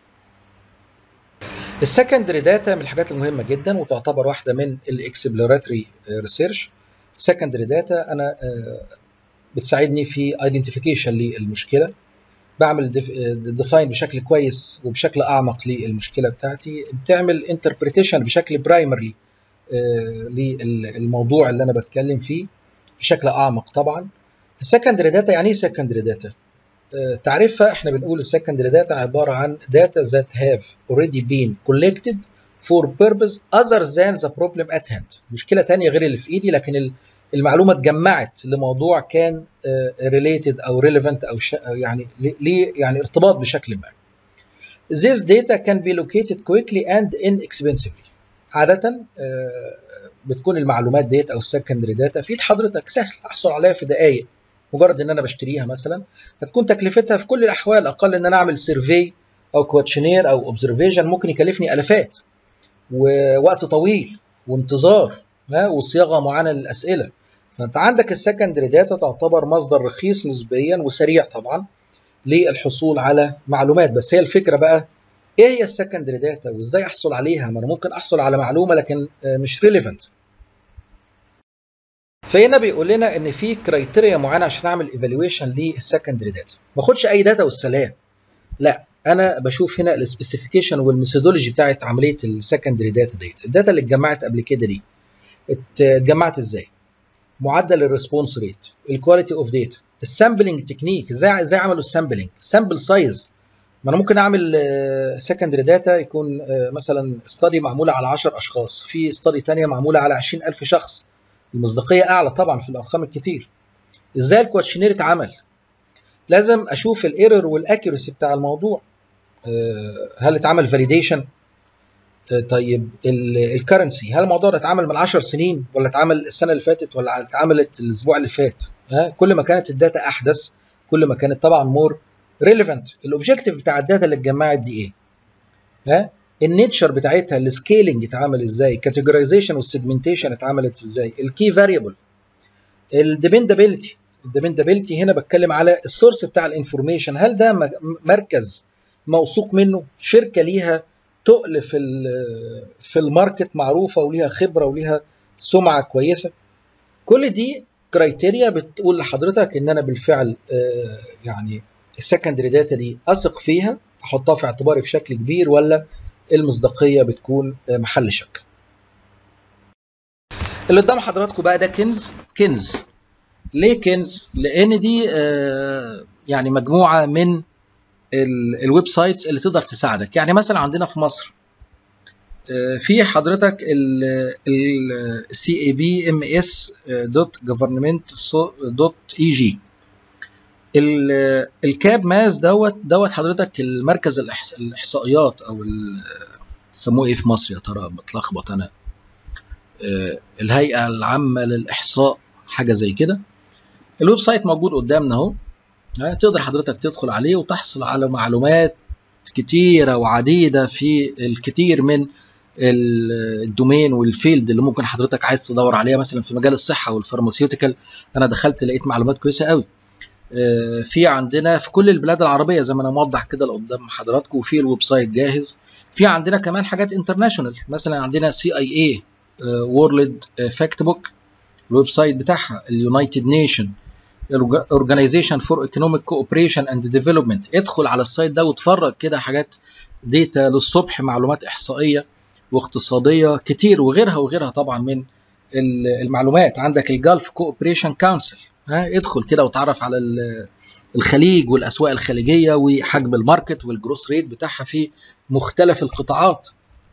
السكندري داتا من الحاجات المهمه جدا وتعتبر واحده من الاكسبلوراتوري ريسيرش السكندري داتا انا بتساعدني في ايدنتيفيكيشن للمشكله بعمل ديفاين بشكل كويس وبشكل اعمق للمشكله بتاعتي بتعمل انتربريتيشن بشكل برايمرلي للموضوع اللي انا بتكلم فيه بشكل اعمق طبعا السكندري داتا يعني ايه سكندري داتا تعريفها احنا بنقول السكندري داتا عباره عن data that have already been collected for purpose other than the problem at hand مشكله تانية غير اللي في ايدي لكن المعلومه اتجمعت لموضوع كان related او relevant او يعني ليه يعني ارتباط بشكل ما This data can be located quickly and inexpensively عادة بتكون المعلومات ديت او السكندري داتا في ايد حضرتك سهل احصل عليها في دقائق مجرد ان انا بشتريها مثلا هتكون تكلفتها في كل الاحوال اقل ان انا اعمل سيرفي او كواتشنير او اوبزرفيشن ممكن يكلفني الافات ووقت طويل وانتظار وصياغه معينه للاسئله فانت عندك السكندري داتا تعتبر مصدر رخيص نسبيا وسريع طبعا للحصول على معلومات بس هي الفكره بقى ايه هي السكندري داتا وازاي احصل عليها ما انا ممكن احصل على معلومه لكن مش ريليفنت فهنا بيقول لنا ان في كرايتيريا معينه عشان اعمل ايفالويشن للسكندري داتا ما اخدش اي داتا والسلام لا انا بشوف هنا السبيسيفيكيشن والميثودولوجي بتاعت عمليه السكندري داتا ديت الداتا اللي اتجمعت قبل كده دي اتجمعت ازاي معدل الريسبونس ريت الكواليتي اوف داتا السامبلنج تكنيك ازاي ازاي عملوا السامبلنج سامبل سايز ما انا ممكن اعمل سكندري داتا يكون مثلا ستادي معموله على 10 اشخاص في ستادي ثانيه معموله على 20000 شخص المصداقيه اعلى طبعا في الارقام الكتير ازاي الكواتشنير اتعمل لازم اشوف الايرور والاكيورسي بتاع الموضوع هل اتعمل فاليديشن طيب الكرنسي هل الموضوع ده اتعمل من 10 سنين ولا اتعمل السنه اللي فاتت ولا اتعملت الاسبوع اللي فات ها كل ما كانت الداتا احدث كل ما كانت طبعا مور ريليفنت الاوبجيكتيف بتاع الداتا اللي اتجمعت دي ايه ها النيتشر بتاعتها السكيلنج اتعمل ازاي الكاتيجورايزيشن والسيجمنتيشن اتعملت ازاي الكي فاريبل الديبندابيلتي الديبندابيلتي هنا بتكلم على السورس بتاع الانفورميشن هل ده مركز موثوق منه شركه ليها تقل في في الماركت معروفه وليها خبره وليها سمعه كويسه كل دي كرايتيريا بتقول لحضرتك ان انا بالفعل يعني السكندري داتا دي اثق فيها احطها في اعتباري بشكل كبير ولا المصداقيه بتكون محل شك اللي قدام حضراتكم بقى ده كنز كنز ليه كنز لان دي يعني مجموعه من الويب سايتس اللي تقدر تساعدك يعني مثلا عندنا في مصر في حضرتك السي اي بي ام اس دوت جفرمنت دوت اي جي الكاب ماس دوت دوت حضرتك المركز الاحصائيات او سموه ايه في مصر يا ترى بتلخبط انا الهيئه العامه للاحصاء حاجه زي كده الويب سايت موجود قدامنا اهو تقدر حضرتك تدخل عليه وتحصل على معلومات كتيرة وعديدة في الكثير من الدومين والفيلد اللي ممكن حضرتك عايز تدور عليها مثلا في مجال الصحة والفارماسيوتيكال أنا دخلت لقيت معلومات كويسة قوي في عندنا في كل البلاد العربية زي ما أنا موضح كده قدام حضراتكم وفي الويب سايت جاهز في عندنا كمان حاجات انترناشونال مثلا عندنا سي اي اي وورلد فاكت بوك الويب سايت بتاعها اليونايتد نيشن Organization for Economic Cooperation and Development ادخل على السايت ده واتفرج كده حاجات ديتا للصبح معلومات احصائيه واقتصاديه كتير وغيرها وغيرها طبعا من المعلومات عندك الجلف كوبريشن كونسل ها ادخل كده وتعرف على الخليج والاسواق الخليجيه وحجم الماركت والجروس ريت بتاعها في مختلف القطاعات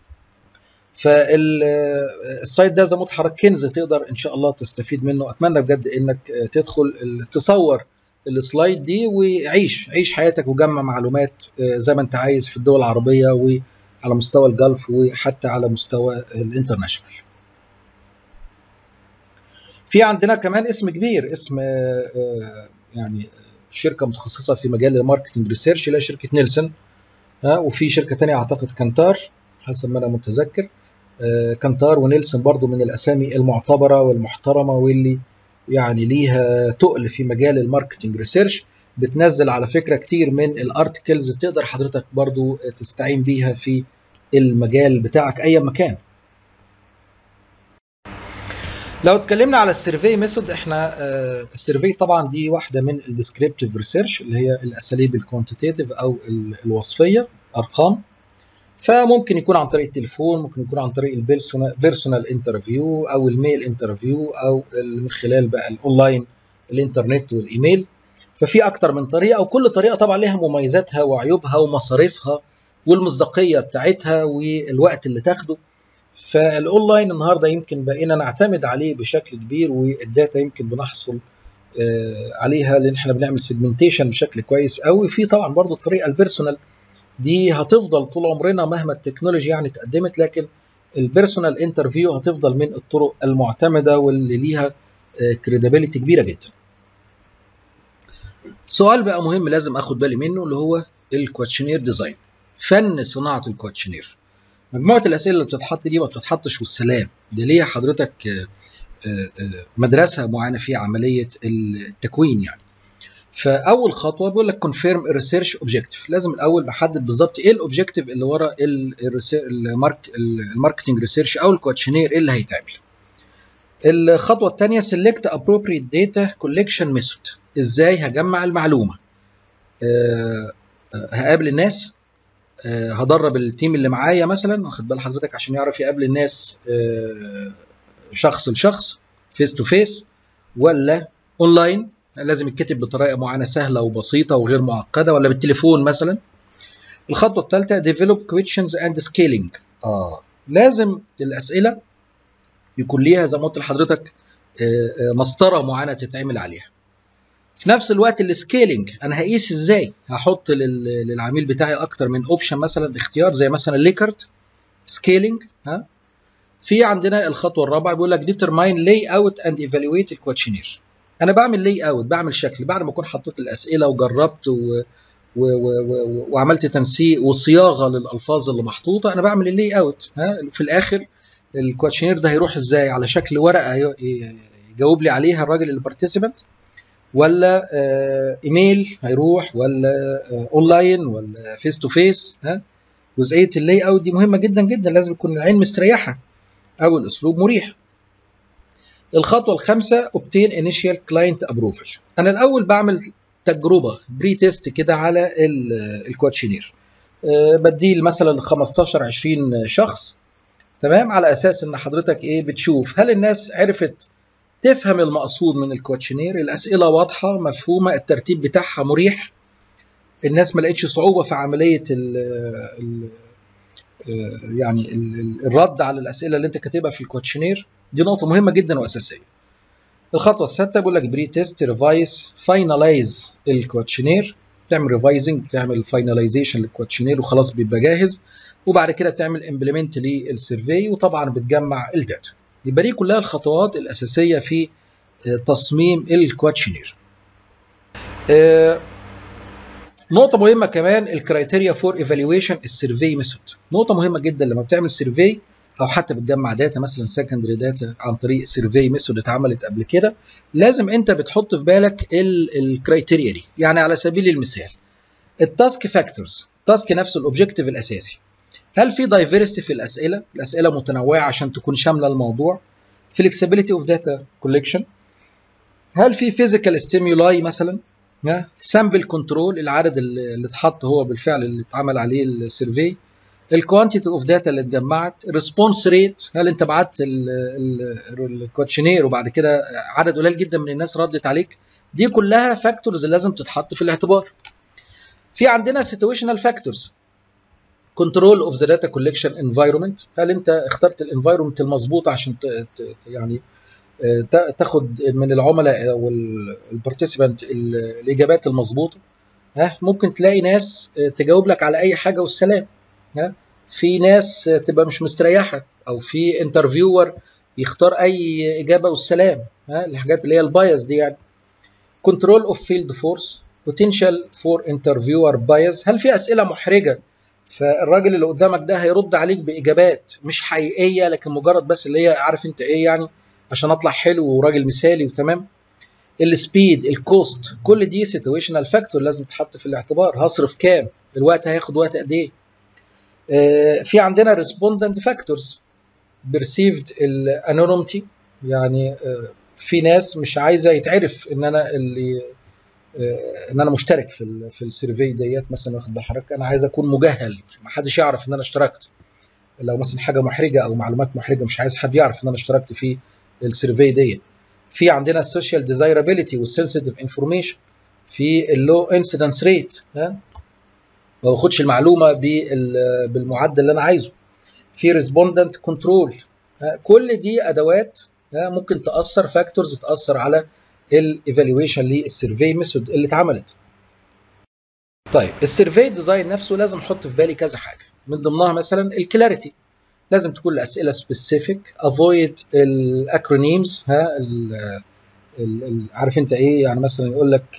فالسايت ده زي متحرك كنز تقدر ان شاء الله تستفيد منه اتمنى بجد انك تدخل تصور السلايد دي وعيش عيش حياتك وجمع معلومات زي ما انت عايز في الدول العربيه على مستوى الجلف وحتى على مستوى الانترناشونال في عندنا كمان اسم كبير اسم يعني شركه متخصصه في مجال الماركتنج ريسيرش اللي هي شركه نيلسون وفي شركه تانية اعتقد كانتار حسب ما انا متذكر كانتار ونيلسون برضو من الاسامي المعتبره والمحترمه واللي يعني ليها تقل في مجال الماركتنج ريسيرش بتنزل على فكره كتير من الارتكلز تقدر حضرتك برضو تستعين بيها في المجال بتاعك اي مكان لو اتكلمنا على السيرفي ميثود احنا السيرفي طبعا دي واحده من الديسكريبتيف ريسيرش اللي هي الاساليب الكوانتيتيف او الوصفيه ارقام فممكن يكون عن طريق التليفون ممكن يكون عن طريق البيرسونال انترفيو او الميل انترفيو او من خلال بقى الاونلاين الانترنت والايميل ففي اكتر من طريقه وكل طريقه طبعا لها مميزاتها وعيوبها ومصاريفها والمصداقيه بتاعتها والوقت اللي تاخده فالاونلاين النهارده يمكن بقينا نعتمد عليه بشكل كبير والداتا يمكن بنحصل عليها لان احنا بنعمل سيجمنتيشن بشكل كويس قوي في طبعا برضو الطريقه البيرسونال دي هتفضل طول عمرنا مهما التكنولوجي يعني اتقدمت لكن البيرسونال انترفيو هتفضل من الطرق المعتمده واللي ليها كريديبيليتي كبيره جدا سؤال بقى مهم لازم اخد بالي منه اللي هو الكواتشنير ديزاين فن صناعه الكواتشنير مجموعه الاسئله اللي بتتحط دي ما بتتحطش والسلام ده ليها حضرتك مدرسه معينه في عمليه التكوين يعني فاول خطوه بيقول لك كونفيرم الريسيرش اوبجيكتيف لازم الاول بحدد بالظبط ايه الاوبجيكتيف اللي ورا المارك الماركتنج ريسيرش او الكواتشنير ايه اللي هيتعمل الخطوه الثانيه سيلكت ابروبريت داتا كولكشن ميثود ازاي هجمع المعلومه أه هقابل الناس أه هدرب التيم اللي معايا مثلا واخد بال حضرتك عشان يعرف يقابل الناس أه شخص لشخص فيس تو فيس ولا اونلاين لازم يتكتب بطريقه معينه سهله وبسيطه وغير معقده ولا بالتليفون مثلا الخطوه الثالثه develop questions and scaling اه لازم الاسئله يكون ليها زي ما قلت لحضرتك مسطره معينه تتعمل عليها في نفس الوقت السكيلينج انا هقيس ازاي هحط للعميل بتاعي اكتر من اوبشن مثلا اختيار زي مثلا ليكرت سكيلينج ها في عندنا الخطوه الرابعه بيقول لك determine layout and evaluate الكواتشنير انا بعمل لاي اوت بعمل شكل بعد ما اكون حطيت الاسئله وجربت و... و... و... و... وعملت تنسيق وصياغه للالفاظ اللي محطوطه انا بعمل اللاي اوت ها في الاخر الكواتشنير ده هيروح ازاي على شكل ورقه يجاوب لي عليها الراجل البارتيسيبنت ولا ايميل هيروح ولا اونلاين ولا فيس تو فيس ها جزئيه اللاي اوت دي مهمه جدا جدا لازم يكون العين مستريحه او الاسلوب مريح الخطوه الخامسه obtain initial client approval انا الاول بعمل تجربه بري تيست كده على الكواتشنير أه بديه مثلا 15 20 شخص تمام على اساس ان حضرتك ايه بتشوف هل الناس عرفت تفهم المقصود من الكواتشنير الاسئله واضحه مفهومه الترتيب بتاعها مريح الناس ما لقتش صعوبه في عمليه ال ال يعني الرد على الاسئله اللي انت كاتبها في الكواتشنير دي نقطه مهمه جدا واساسيه الخطوه السادسه بيقول لك بري تيست ريفايز فاينلايز الكواتشنير بتعمل ريفايزنج بتعمل فاينلايزيشن للكواتشنير وخلاص بيبقى جاهز وبعد كده بتعمل امبلمنت للسيرفي وطبعا بتجمع الداتا يبقى دي كلها الخطوات الاساسيه في تصميم الكواتشنير نقطة مهمة كمان الكرايتيريا فور ايفالويشن السيرفي ميثود نقطة مهمة جدا لما بتعمل سيرفي او حتى بتجمع داتا مثلا سكندري داتا عن طريق سيرفي ميثود اتعملت قبل كده لازم انت بتحط في بالك الكرايتيريا دي يعني على سبيل المثال التاسك فاكتورز التاسك نفسه الاوبجيكتيف الاساسي هل في دايفرستي في الاسئله الاسئله متنوعه عشان تكون شامله الموضوع فليكسبيليتي اوف داتا كولكشن هل في فيزيكال ستيمولاي مثلا سامبل كنترول العدد اللي اتحط هو بالفعل اللي اتعمل عليه السيرفي الكوانتيتي اوف داتا اللي اتجمعت الريسبونس ريت هل انت بعت الكوتشنير وبعد كده عدد قليل جدا من الناس ردت عليك دي كلها فاكتورز لازم تتحط في الاعتبار في عندنا سيتويشنال فاكتورز كنترول اوف ذا داتا كولكشن انفايرمنت هل انت اخترت الانفايرمنت المظبوط عشان يعني تاخد من العملاء او البارتيسيبنت الاجابات المظبوطه ها ممكن تلاقي ناس تجاوب لك على اي حاجه والسلام ها في ناس تبقى مش مستريحه او في انترفيور يختار اي اجابه والسلام ها الحاجات اللي هي البايس دي يعني كنترول اوف فيلد فورس بوتنشال فور انترفيور بايس هل في اسئله محرجه فالراجل اللي قدامك ده هيرد عليك باجابات مش حقيقيه لكن مجرد بس اللي هي عارف انت ايه يعني عشان اطلع حلو وراجل مثالي وتمام السبيد الكوست كل دي سيتويشنال فاكتور لازم تتحط في الاعتبار هصرف كام الوقت هياخد وقت قد ايه آه في عندنا ريسبوندنت فاكتورز بيرسيفد الانونيمتي يعني آه في ناس مش عايزه يتعرف ان انا اللي آه ان انا مشترك في في السيرفي ديت مثلا واخد بال حضرتك انا عايز اكون مجهل ما حدش يعرف ان انا اشتركت لو مثلا حاجه محرجه او معلومات محرجه مش عايز حد يعرف ان انا اشتركت في السيرفي ديت في عندنا السوشيال ديزايرابيلتي والسنسيتيف انفورميشن في اللو انسيدنس ريت ها ما باخدش المعلومه بالمعدل اللي انا عايزه في ريسبوندنت كنترول كل دي ادوات ممكن تاثر فاكتورز تاثر على الايفالويشن للسيرفي ميثود اللي اتعملت طيب السيرفي ديزاين نفسه لازم احط في بالي كذا حاجه من ضمنها مثلا الكلاريتي لازم تكون الاسئله سبيسيفيك افويد الاكرونيمز ها ال ال عارف انت ايه يعني مثلا يقول لك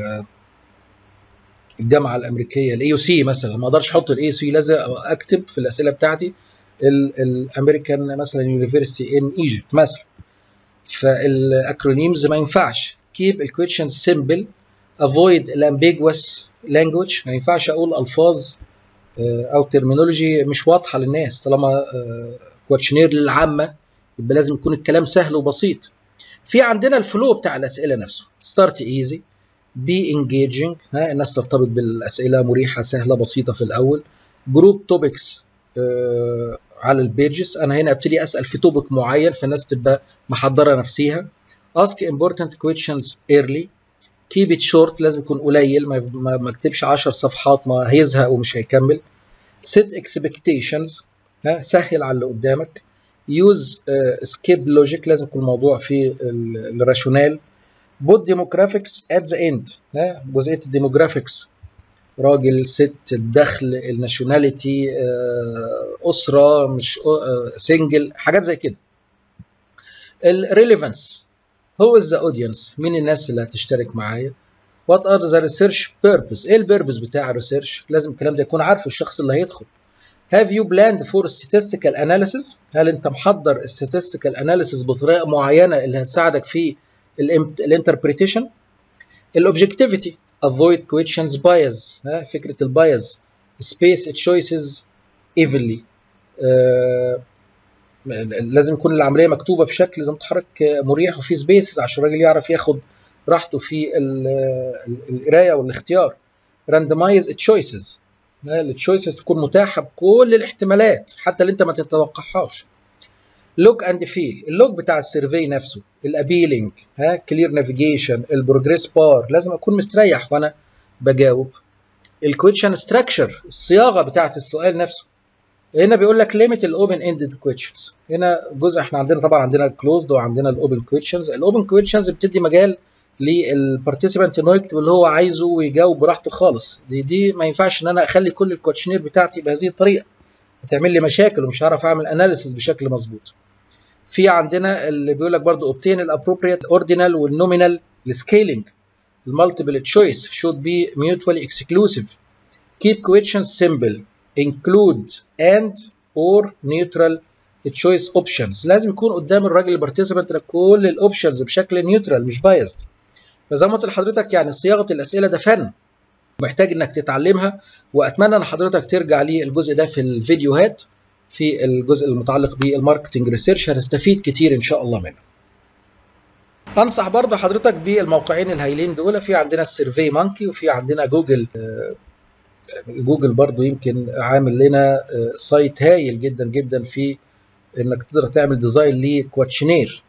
الجامعه الامريكيه الاي سي مثلا ما اقدرش احط الاي سي لازم اكتب في الاسئله بتاعتي الامريكان مثلا يونيفرستي ان ايجيبت مثلا فالاكرونيمز ما ينفعش keep الكويشنز سيمبل avoid الامبيجوس language ما ينفعش اقول الفاظ او ترمينولوجي مش واضحه للناس طالما كواتشنير للعامه يبقى لازم يكون الكلام سهل وبسيط في عندنا الفلو بتاع الاسئله نفسه ستارت ايزي بي انجيجنج ها الناس ترتبط بالاسئله مريحه سهله بسيطه في الاول جروب توبكس آه على البيجز انا هنا ابتدي اسال في توبك معين فالناس تبقى محضره نفسيها ask important questions early keep it short لازم يكون قليل ما ما اكتبش 10 صفحات ما هيزهق ومش هيكمل set expectations ها سهل على اللي قدامك use uh, skip logic لازم يكون الموضوع في الراشونال put demographics at the end ها جزئيه الديموجرافيكس راجل ست الدخل الناشوناليتي اسره مش سنجل حاجات زي كده الريليفانس هو از ذا اودينس مين الناس اللي هتشترك معايا وات ار ذا ريسيرش بيربز ايه البيربز بتاع الريسيرش لازم الكلام ده يكون عارفه الشخص اللي هيدخل have you planned for statistical analysis هل انت محضر statistical analysis بطريقه معينه اللي هتساعدك في الانتربريتيشن الاوبجكتيفيتي avoid questions bias ها فكره البايز space choices evenly آه لازم يكون العمليه مكتوبه بشكل زي ما حضرتك مريح وفي سبيسز عشان الراجل يعرف ياخد راحته في القرايه والاختيار randomize choices التشويسز تكون متاحه بكل الاحتمالات حتى اللي انت ما تتوقعهاش لوك اند فيل اللوك بتاع السيرفي نفسه الابيلينج ها كلير نافيجيشن البروجريس بار لازم اكون مستريح وانا بجاوب الكويشن ستراكشر الصياغه بتاعه السؤال نفسه هنا بيقول لك ليميت الاوبن اندد كويشنز هنا جزء احنا عندنا طبعا عندنا الكلوزد وعندنا الاوبن كويشنز الاوبن كويشنز بتدي مجال للبارتيسيبانت انه يكتب اللي هو عايزه ويجاوب براحته خالص دي دي ما ينفعش ان انا اخلي كل الكوتشنير بتاعتي بهذه الطريقه هتعمل لي مشاكل ومش هعرف اعمل اناليسيس بشكل مظبوط في عندنا اللي بيقول لك برضه obtain الابروبريت اوردينال والنومينال السكيلينج المالتيبل تشويس should be mutually exclusive keep questions simple include and or neutral choice options لازم يكون قدام الراجل البارتيسيبانت كل الاوبشنز بشكل نيوترال مش بايزد فزي ما قلت لحضرتك يعني صياغه الاسئله ده فن محتاج انك تتعلمها واتمنى ان حضرتك ترجع للجزء ده في الفيديوهات في الجزء المتعلق بالماركتنج ريسيرش هتستفيد كتير ان شاء الله منه انصح برضه حضرتك بالموقعين الهايلين دول في عندنا السيرفي مانكي وفي عندنا جوجل جوجل برضه يمكن عامل لنا سايت هايل جدا جدا في انك تقدر تعمل ديزاين لكواتشنير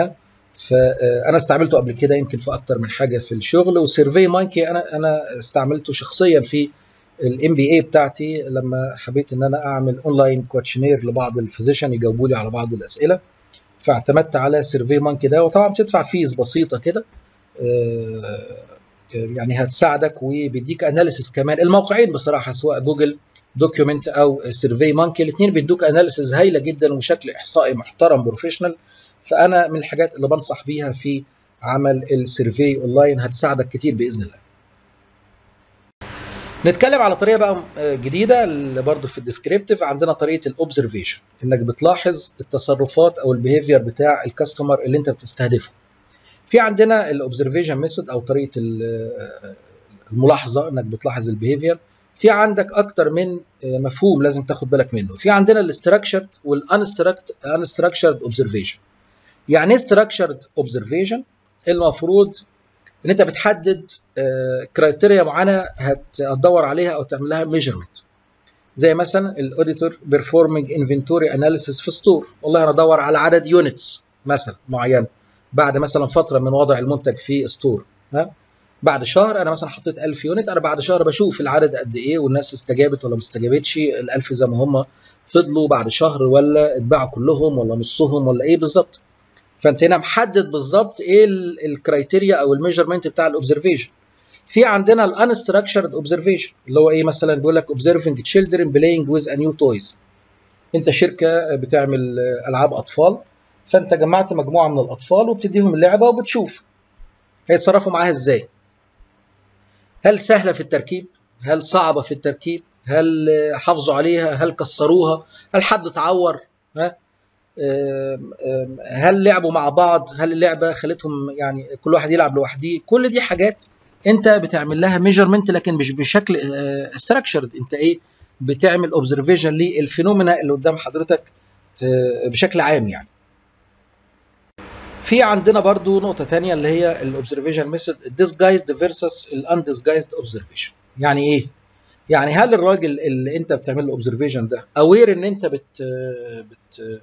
فانا استعملته قبل كده يمكن في اكتر من حاجه في الشغل وسيرفي مانكي انا انا استعملته شخصيا في الام بي اي بتاعتي لما حبيت ان انا اعمل اونلاين كواتشنير لبعض الفيزيشن يجاوبوا لي على بعض الاسئله فاعتمدت على سيرفي مانكي ده وطبعا بتدفع فيز بسيطه كده يعني هتساعدك وبيديك اناليسيس كمان الموقعين بصراحه سواء جوجل دوكيومنت او سيرفي مانكي الاثنين بيدوك اناليسيس هايله جدا وشكل احصائي محترم بروفيشنال فانا من الحاجات اللي بنصح بيها في عمل السيرفي اونلاين هتساعدك كتير باذن الله نتكلم على طريقه بقى جديده اللي برضه في الديسكريبتيف عندنا طريقه الاوبزرفيشن انك بتلاحظ التصرفات او البيهيفير بتاع الكاستمر اللي انت بتستهدفه في عندنا الاوبزرفيشن ميثود او طريقه الملاحظه انك بتلاحظ البيهيفير في عندك اكتر من مفهوم لازم تاخد بالك منه في عندنا الاستراكشرد والانستراكشرد اوبزرفيشن يعني ايه structured observation المفروض ان انت بتحدد كرايتيريا معينه هتدور عليها او تعمل لها ميجرمنت زي مثلا الاوديتور بيرفورمينج انفنتوري اناليسيس في ستور والله انا ادور على عدد يونتس مثلا معين بعد مثلا فتره من وضع المنتج في ستور ها بعد شهر انا مثلا حطيت 1000 يونت انا بعد شهر بشوف العدد قد ايه والناس استجابت ولا ما استجابتش ال1000 زي ما هم فضلوا بعد شهر ولا اتباعوا كلهم ولا نصهم ولا ايه بالظبط فانت هنا محدد بالظبط ايه الكرايتيريا او الميجرمنت بتاع الاوبزرفيشن في عندنا الانستراكشرد اوبزرفيشن اللي هو ايه مثلا بيقول لك observing children playing with a new toys انت شركه بتعمل العاب اطفال فانت جمعت مجموعه من الاطفال وبتديهم اللعبه وبتشوف هيتصرفوا معاها ازاي هل سهله في التركيب هل صعبه في التركيب هل حافظوا عليها هل كسروها هل حد اتعور ها هل لعبوا مع بعض هل اللعبه خلتهم يعني كل واحد يلعب لوحده كل دي حاجات انت بتعمل لها ميجرمنت لكن مش بشكل استراكشرد انت ايه بتعمل اوبزرفيشن للفينومينا اللي قدام حضرتك بشكل عام يعني في عندنا برضو نقطة تانية اللي هي الاوبزرفيشن ميثود disguised versus الاندisguised اوبزرفيشن يعني ايه؟ يعني هل الراجل اللي انت بتعمل له اوبزرفيشن ده اوير ان انت بت بت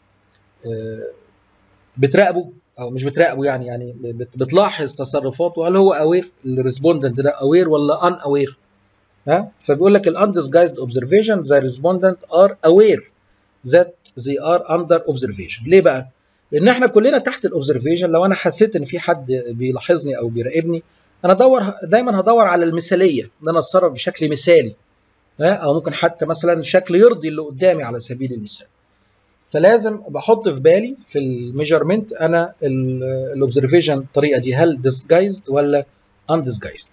بتراقبه او مش بتراقبه يعني يعني بتلاحظ تصرفاته هل هو اوير الريسبوندنت ده اوير ولا ان اوير ها فبيقول لك الاندسجايزد اوبزرفيشن ذا ريسبوندنت ار اوير ذات they are under observation ليه بقى لان احنا كلنا تحت الاوبزرفيشن لو انا حسيت ان في حد بيلاحظني او بيراقبني انا ادور دايما هدور على المثاليه ان انا اتصرف بشكل مثالي ها او ممكن حتى مثلا شكل يرضي اللي قدامي على سبيل المثال فلازم بحط في بالي في الميجرمنت انا الاوبزرفيشن الطريقه دي هل disguised ولا undisguised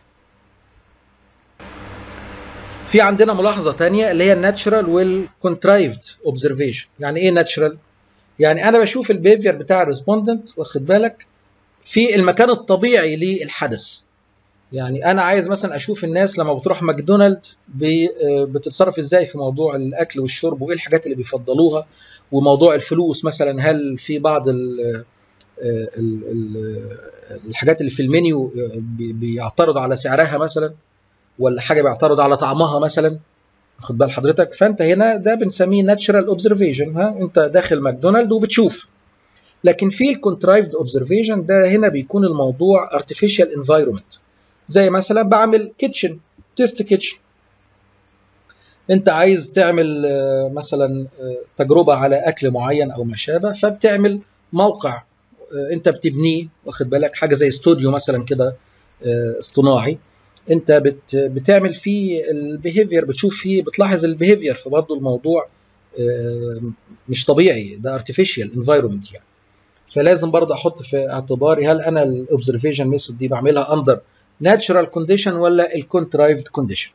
في عندنا ملاحظه تانية اللي هي الناتشرال والكونترايفد اوبزرفيشن يعني ايه ناتشرال يعني انا بشوف البيفير بتاع الريسبوندنت واخد بالك في المكان الطبيعي للحدث يعني انا عايز مثلا اشوف الناس لما بتروح ماكدونالد بتتصرف ازاي في موضوع الاكل والشرب وايه الحاجات اللي بيفضلوها وموضوع الفلوس مثلا هل في بعض ال ال ال الحاجات اللي في المنيو بيعترضوا على سعرها مثلا ولا حاجه بيعترضوا على طعمها مثلا واخد بال حضرتك فانت هنا ده بنسميه ناتشرال اوبزرفيشن ها انت داخل ماكدونالد وبتشوف لكن في الكونترايفد اوبزرفيشن ده هنا بيكون الموضوع ارتفيشال انفايرمنت زي مثلا بعمل كيتشن تيست كيتشن انت عايز تعمل مثلا تجربه على اكل معين او ما شابه فبتعمل موقع انت بتبنيه واخد بالك حاجه زي استوديو مثلا كده اصطناعي انت بت بتعمل فيه البيهيفير بتشوف فيه بتلاحظ البيهيفير فبرضه الموضوع مش طبيعي ده ارتفيشال انفايرمنت يعني فلازم برضه احط في اعتباري هل انا الاوبزرفيشن ميثود دي بعملها اندر ناتشرال كونديشن ولا الكونترايفد كونديشن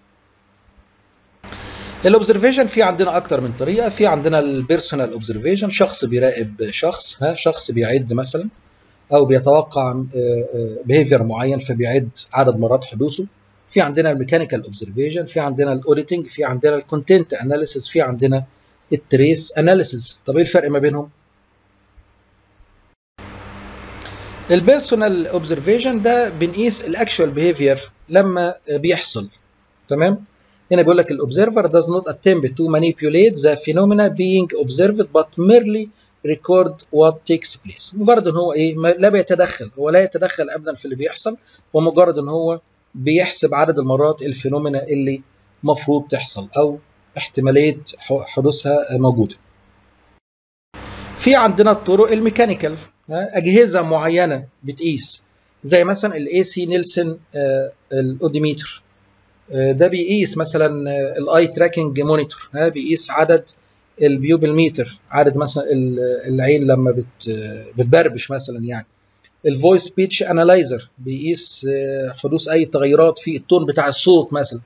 الاوبزرفيشن في عندنا اكتر من طريقه في عندنا البيرسونال اوبزرفيشن شخص بيراقب شخص ها شخص بيعد مثلا او بيتوقع بيهيفير معين فبيعد عدد مرات حدوثه في عندنا الميكانيكال اوبزرفيشن في عندنا الاوديتنج في عندنا الكونتنت اناليسيس في عندنا التريس اناليسيس طب ايه الفرق ما بينهم البيرسونال اوبزرفيشن ده بنقيس الاكشوال بيهيفير لما بيحصل تمام هنا بيقول لك الاوبزرفر does not attempt to manipulate the phenomena being observed but merely record what takes place مجرد ان هو ايه لا بيتدخل هو لا يتدخل ابدا في اللي بيحصل هو مجرد ان هو بيحسب عدد المرات الفينومينا اللي مفروض تحصل او احتماليه حدوثها موجوده في عندنا الطرق الميكانيكال اجهزه معينه بتقيس زي مثلا الاي سي نيلسون الاوديميتر ده بيقيس مثلا الاي تراكنج مونيتور بيقيس عدد البيوبل ميتر عدد مثلا العين لما بت بتبربش مثلا يعني الفويس بيتش انالايزر بيقيس حدوث اي تغيرات في التون بتاع الصوت مثلا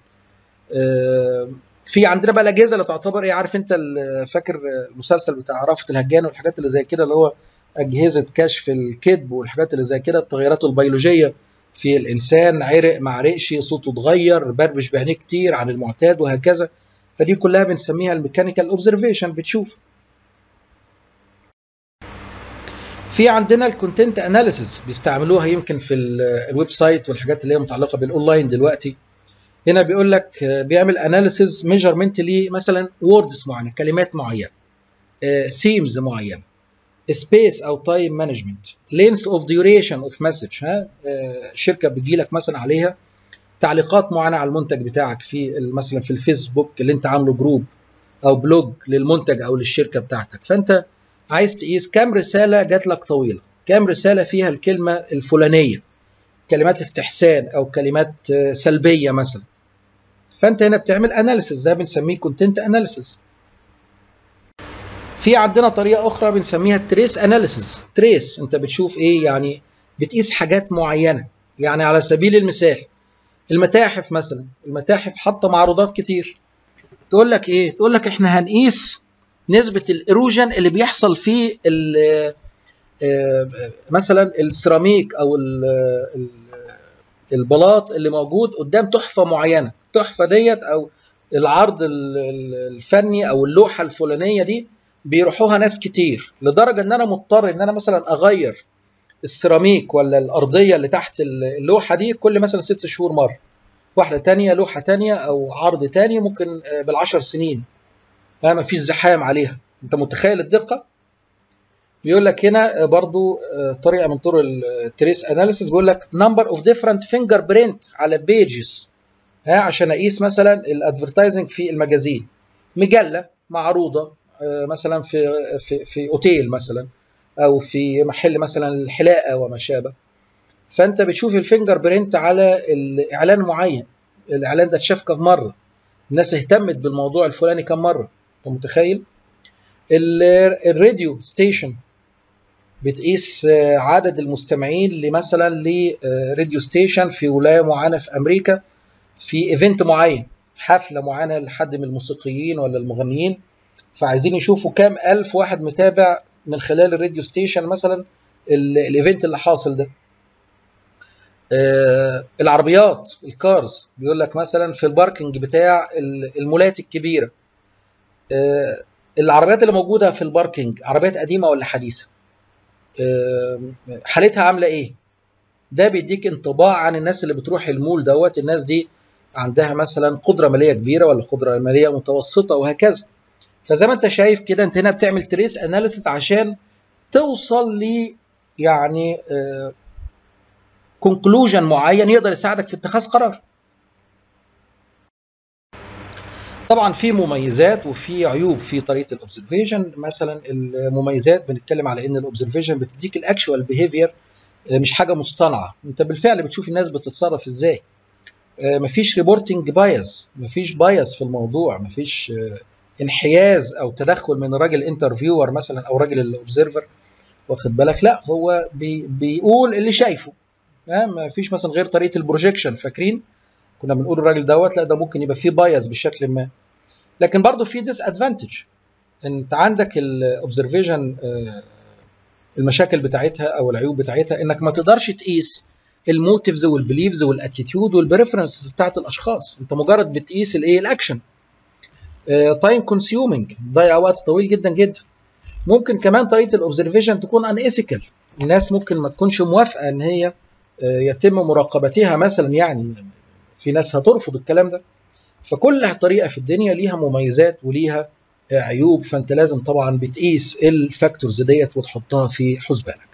في عندنا بقى الاجهزه اللي تعتبر ايه عارف انت فاكر المسلسل بتاع رافت الهجان والحاجات اللي زي كده اللي هو اجهزه كشف الكذب والحاجات اللي زي كده التغيرات البيولوجيه في الانسان عرق ما عرقش صوته اتغير بربش بعينيه كتير عن المعتاد وهكذا فدي كلها بنسميها الميكانيكال اوبزرفيشن بتشوف في عندنا الكونتنت اناليسيس بيستعملوها يمكن في الويب سايت والحاجات اللي هي متعلقه بالاونلاين دلوقتي هنا بيقول لك بيعمل اناليسيس ميجرمنت لمثلا ووردز معينه كلمات معينه سيمز معينه سبيس او تايم مانجمنت لينس اوف ديوريشن اوف مسج ها شركه بتجي لك مثلا عليها تعليقات معينه على المنتج بتاعك في مثلا في الفيسبوك اللي انت عامله جروب او بلوج للمنتج او للشركه بتاعتك فانت عايز تقيس كام رساله جات لك طويله كام رساله فيها الكلمه الفلانيه كلمات استحسان او كلمات سلبيه مثلا فانت هنا بتعمل اناليسيس ده بنسميه كونتنت اناليسيس في عندنا طريقه اخرى بنسميها تريس اناليسيس تريس انت بتشوف ايه يعني بتقيس حاجات معينه يعني على سبيل المثال المتاحف مثلا المتاحف حاطه معروضات كتير تقول لك ايه تقول لك احنا هنقيس نسبه الايروجن اللي بيحصل في مثلا السيراميك او البلاط اللي موجود قدام تحفه معينه التحفه ديت او العرض الفني او اللوحه الفلانيه دي بيروحوها ناس كتير لدرجه ان انا مضطر ان انا مثلا اغير السيراميك ولا الارضيه اللي تحت اللوحه دي كل مثلا ست شهور مره واحده تانية لوحه تانية او عرض تاني ممكن بالعشر سنين ما فيش زحام عليها انت متخيل الدقه بيقول لك هنا برضو طريقه من طرق التريس اناليسيس بيقول لك نمبر اوف ديفرنت فينجر برينت على بيجز ها عشان اقيس مثلا الادفرتايزنج في المجازين مجله معروضه مثلا في في في اوتيل مثلا او في محل مثلا الحلاقه وما شابه فانت بتشوف الفينجر برينت على الاعلان معين الاعلان ده اتشاف كم مره الناس اهتمت بالموضوع الفلاني كم مره انت متخيل الراديو ستيشن بتقيس عدد المستمعين لمثلا لراديو ستيشن في ولايه معينه في امريكا في ايفنت معين حفله معينه لحد من الموسيقيين ولا المغنيين فعايزين يشوفوا كام الف واحد متابع من خلال الراديو ستيشن مثلا الايفنت اللي حاصل ده آه العربيات الكارز بيقول لك مثلا في الباركنج بتاع المولات الكبيره آه العربيات اللي موجوده في الباركنج عربيات قديمه ولا حديثه آه حالتها عامله ايه ده بيديك انطباع عن الناس اللي بتروح المول دوت الناس دي عندها مثلا قدره ماليه كبيره ولا قدره ماليه متوسطه وهكذا فزي ما انت شايف كده انت هنا بتعمل تريس اناليسيس عشان توصل ل يعني كونكلوجن معين يقدر يساعدك في اتخاذ قرار طبعا في مميزات وفي عيوب في طريقه الاوبزرفيشن مثلا المميزات بنتكلم على ان الاوبزرفيشن بتديك الاكشوال بيهيفير مش حاجه مصطنعه انت بالفعل بتشوف الناس بتتصرف ازاي مفيش ريبورتنج بايز مفيش بايز في الموضوع مفيش انحياز او تدخل من الراجل انترفيور مثلا او راجل الاوبزرفر واخد بالك لا هو بي بيقول اللي شايفه ما فيش مثلا غير طريقه البروجيكشن فاكرين كنا بنقول الراجل دوت لا ده ممكن يبقى فيه بايز بشكل ما لكن برضه في ديس ادفانتج انت عندك الاوبزرفيشن المشاكل بتاعتها او العيوب بتاعتها انك ما تقدرش تقيس الموتيفز والبليفز والاتيتيود والبريفرنسز بتاعت الاشخاص انت مجرد بتقيس الايه الاكشن تايم كونسيومينج ضيع وقت طويل جدا جدا ممكن كمان طريقه الاوبزرفيشن تكون ان ايثيكال الناس ممكن ما تكونش موافقه ان هي يتم مراقبتها مثلا يعني في ناس هترفض الكلام ده فكل طريقه في الدنيا ليها مميزات وليها عيوب فانت لازم طبعا بتقيس الفاكتورز ديت وتحطها في حسبانك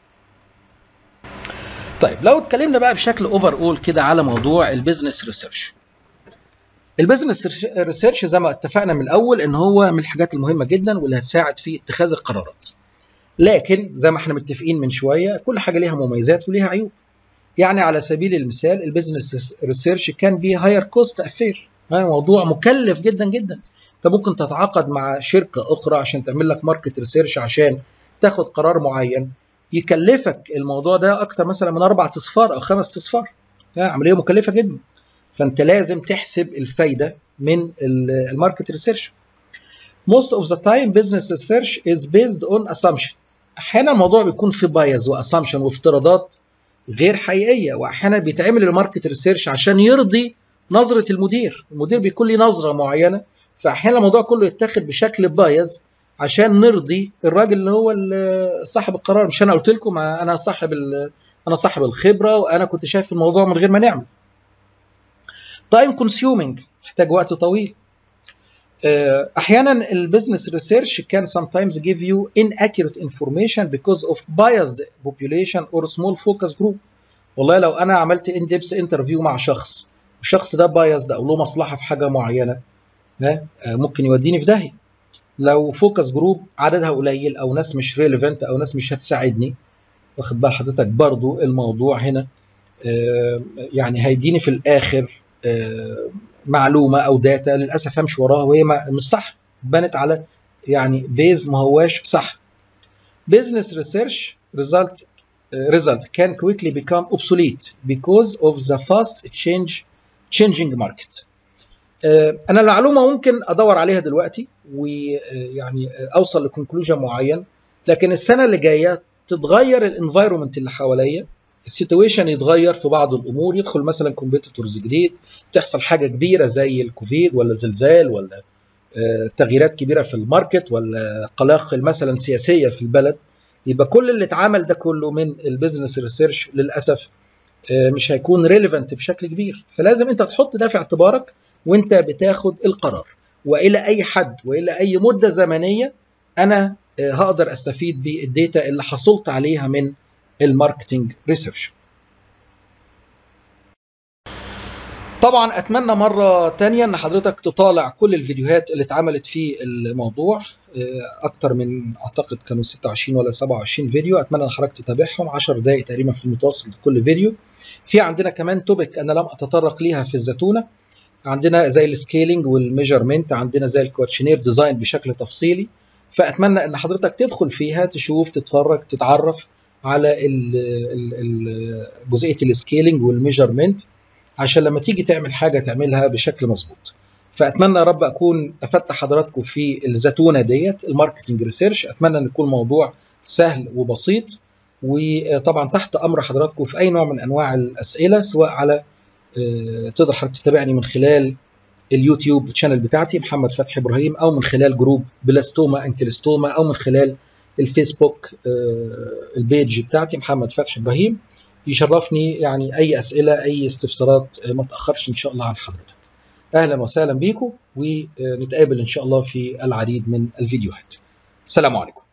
طيب لو اتكلمنا بقى بشكل اوفر اول كده على موضوع البيزنس ريسيرش البيزنس ريسيرش زي ما اتفقنا من الاول ان هو من الحاجات المهمه جدا واللي هتساعد في اتخاذ القرارات لكن زي ما احنا متفقين من شويه كل حاجه ليها مميزات وليها عيوب يعني على سبيل المثال البيزنس ريسيرش كان بي هاير كوست افير موضوع مكلف جدا جدا انت ممكن تتعاقد مع شركه اخرى عشان تعمل لك ماركت ريسيرش عشان تاخد قرار معين يكلفك الموضوع ده اكتر مثلا من اربع اصفار او خمس اصفار عمليه مكلفه جدا فانت لازم تحسب الفايده من الماركت ريسيرش most of the time business research is based on assumption احيانا الموضوع بيكون في بايز واسامبشن وافتراضات غير حقيقيه واحيانا بيتعمل الماركت ريسيرش عشان يرضي نظره المدير المدير بيكون له نظره معينه فاحيانا الموضوع كله يتاخد بشكل بايز عشان نرضي الراجل اللي هو صاحب القرار مش انا قلت لكم انا صاحب انا صاحب الخبره وانا كنت شايف الموضوع من غير ما نعمل تايم كونسيومينج محتاج وقت طويل احيانا البيزنس ريسيرش كان sometimes give you inaccurate information because of biased population or small focus group والله لو انا عملت ان ديبس انترفيو مع شخص والشخص ده بايزد او له مصلحه في حاجه معينه ممكن يوديني في داهيه لو فوكس جروب عددها قليل او ناس مش ريليفنت او ناس مش هتساعدني واخد بال حضرتك برضو الموضوع هنا يعني هيديني في الاخر معلومه او داتا للاسف همشي وراها وهي مش صح اتبنت على يعني بيز ما هواش صح business research result uh, result can quickly become obsolete because of the fast change changing market uh, انا المعلومه ممكن ادور عليها دلوقتي ويعني اوصل لكونكلوجن معين لكن السنه اللي جايه تتغير الانفايرمنت اللي حواليا السيتويشن يتغير في بعض الامور يدخل مثلا كومبيتيتورز جديد تحصل حاجه كبيره زي الكوفيد ولا زلزال ولا تغييرات كبيره في الماركت ولا قلاقل مثلا سياسيه في البلد يبقى كل اللي اتعمل ده كله من البيزنس ريسيرش للاسف مش هيكون ريليفنت بشكل كبير فلازم انت تحط ده في اعتبارك وانت بتاخد القرار والى اي حد والى اي مده زمنيه انا هقدر استفيد بالديتا اللي حصلت عليها من الماركتنج ريسيرش طبعا اتمنى مره تانية ان حضرتك تطالع كل الفيديوهات اللي اتعملت في الموضوع اكتر من اعتقد كانوا 26 ولا 27 فيديو اتمنى ان حضرتك تتابعهم 10 دقائق تقريبا في المتوسط لكل فيديو في عندنا كمان توبيك انا لم اتطرق ليها في الزتونه عندنا زي السكيلينج والميجرمنت عندنا زي الكوتشنير ديزاين بشكل تفصيلي فاتمنى ان حضرتك تدخل فيها تشوف تتفرج تتعرف على جزئيه السكيلينج والميجرمنت عشان لما تيجي تعمل حاجه تعملها بشكل مظبوط فاتمنى يا رب اكون افدت حضراتكم في الزتونه ديت الماركتنج ريسيرش اتمنى ان يكون موضوع سهل وبسيط وطبعا تحت امر حضراتكم في اي نوع من انواع الاسئله سواء على تقدر حضرتك تتابعني من خلال اليوتيوب تشانل بتاعتي محمد فتحي ابراهيم او من خلال جروب بلاستوما انكلستوما او من خلال الفيسبوك البيج بتاعتي محمد فتحي ابراهيم يشرفني يعني اي اسئله اي استفسارات ما تاخرش ان شاء الله عن حضرتك اهلا وسهلا بيكم ونتقابل ان شاء الله في العديد من الفيديوهات السلام عليكم